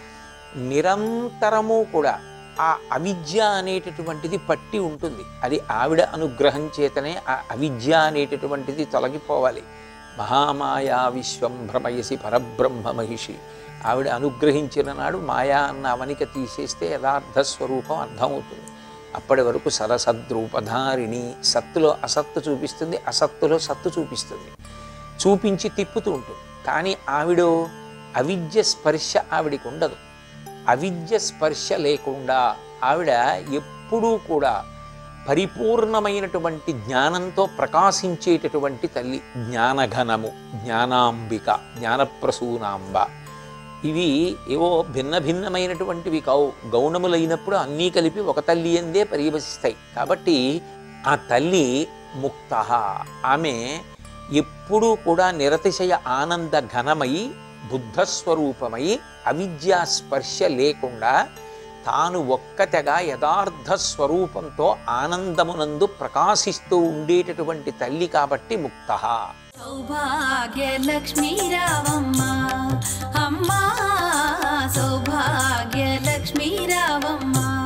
నిరంతరము కూడా ఆ అవిద్య అనేటటువంటిది పట్టి ఉంటుంది అది ఆవిడ అనుగ్రహం చేతనే ఆ అవిద్య అనేటటువంటిది తొలగిపోవాలి మహామాయా విశ్వం భ్రమయసి పరబ్రహ్మ మహిషి ఆవిడ అనుగ్రహించిన నాడు మాయా అన్న అవనిక తీసేస్తే యథార్థ స్వరూపం అర్థమవుతుంది అప్పటి వరకు సరసద్రూపధారిణి సత్తులో అసత్తు చూపిస్తుంది అసత్తులో సత్తు చూపిస్తుంది చూపించి తిప్పుతూ ఉంటుంది కానీ ఆవిడ అవిద్య స్పర్శ ఆవిడికి ఉండదు అవిద్య స్పర్శ లేకుండా ఆవిడ ఎప్పుడూ కూడా పరిపూర్ణమైనటువంటి జ్ఞానంతో ప్రకాశించేటటువంటి తల్లి జ్ఞానఘనము జ్ఞానాంబిక జ్ఞానప్రసూనాంబ ఇవి ఏవో భిన్న భిన్నమైనటువంటివి కావు గౌణములైనప్పుడు అన్నీ కలిపి ఒక తల్లి ఎందే పర్యవసిస్తాయి కాబట్టి ఆ తల్లి ముక్త ఆమె ఎప్పుడూ కూడా నిరతిశయ ఆనంద ఘనమై బుద్ధస్వరూపమై అవిద్యా స్పర్శ లేకుండా తాను ఒక్కతెగా యథార్థ స్వరూపంతో ఆనందమునందు ప్రకాశిస్తూ ఉండేటటువంటి తల్లి కాబట్టి ముక్త సౌభాగ్యలక్ష్మీ రావమ్మ అమ్మా సౌభాగ్యలక్ష్మీ రావమ్మ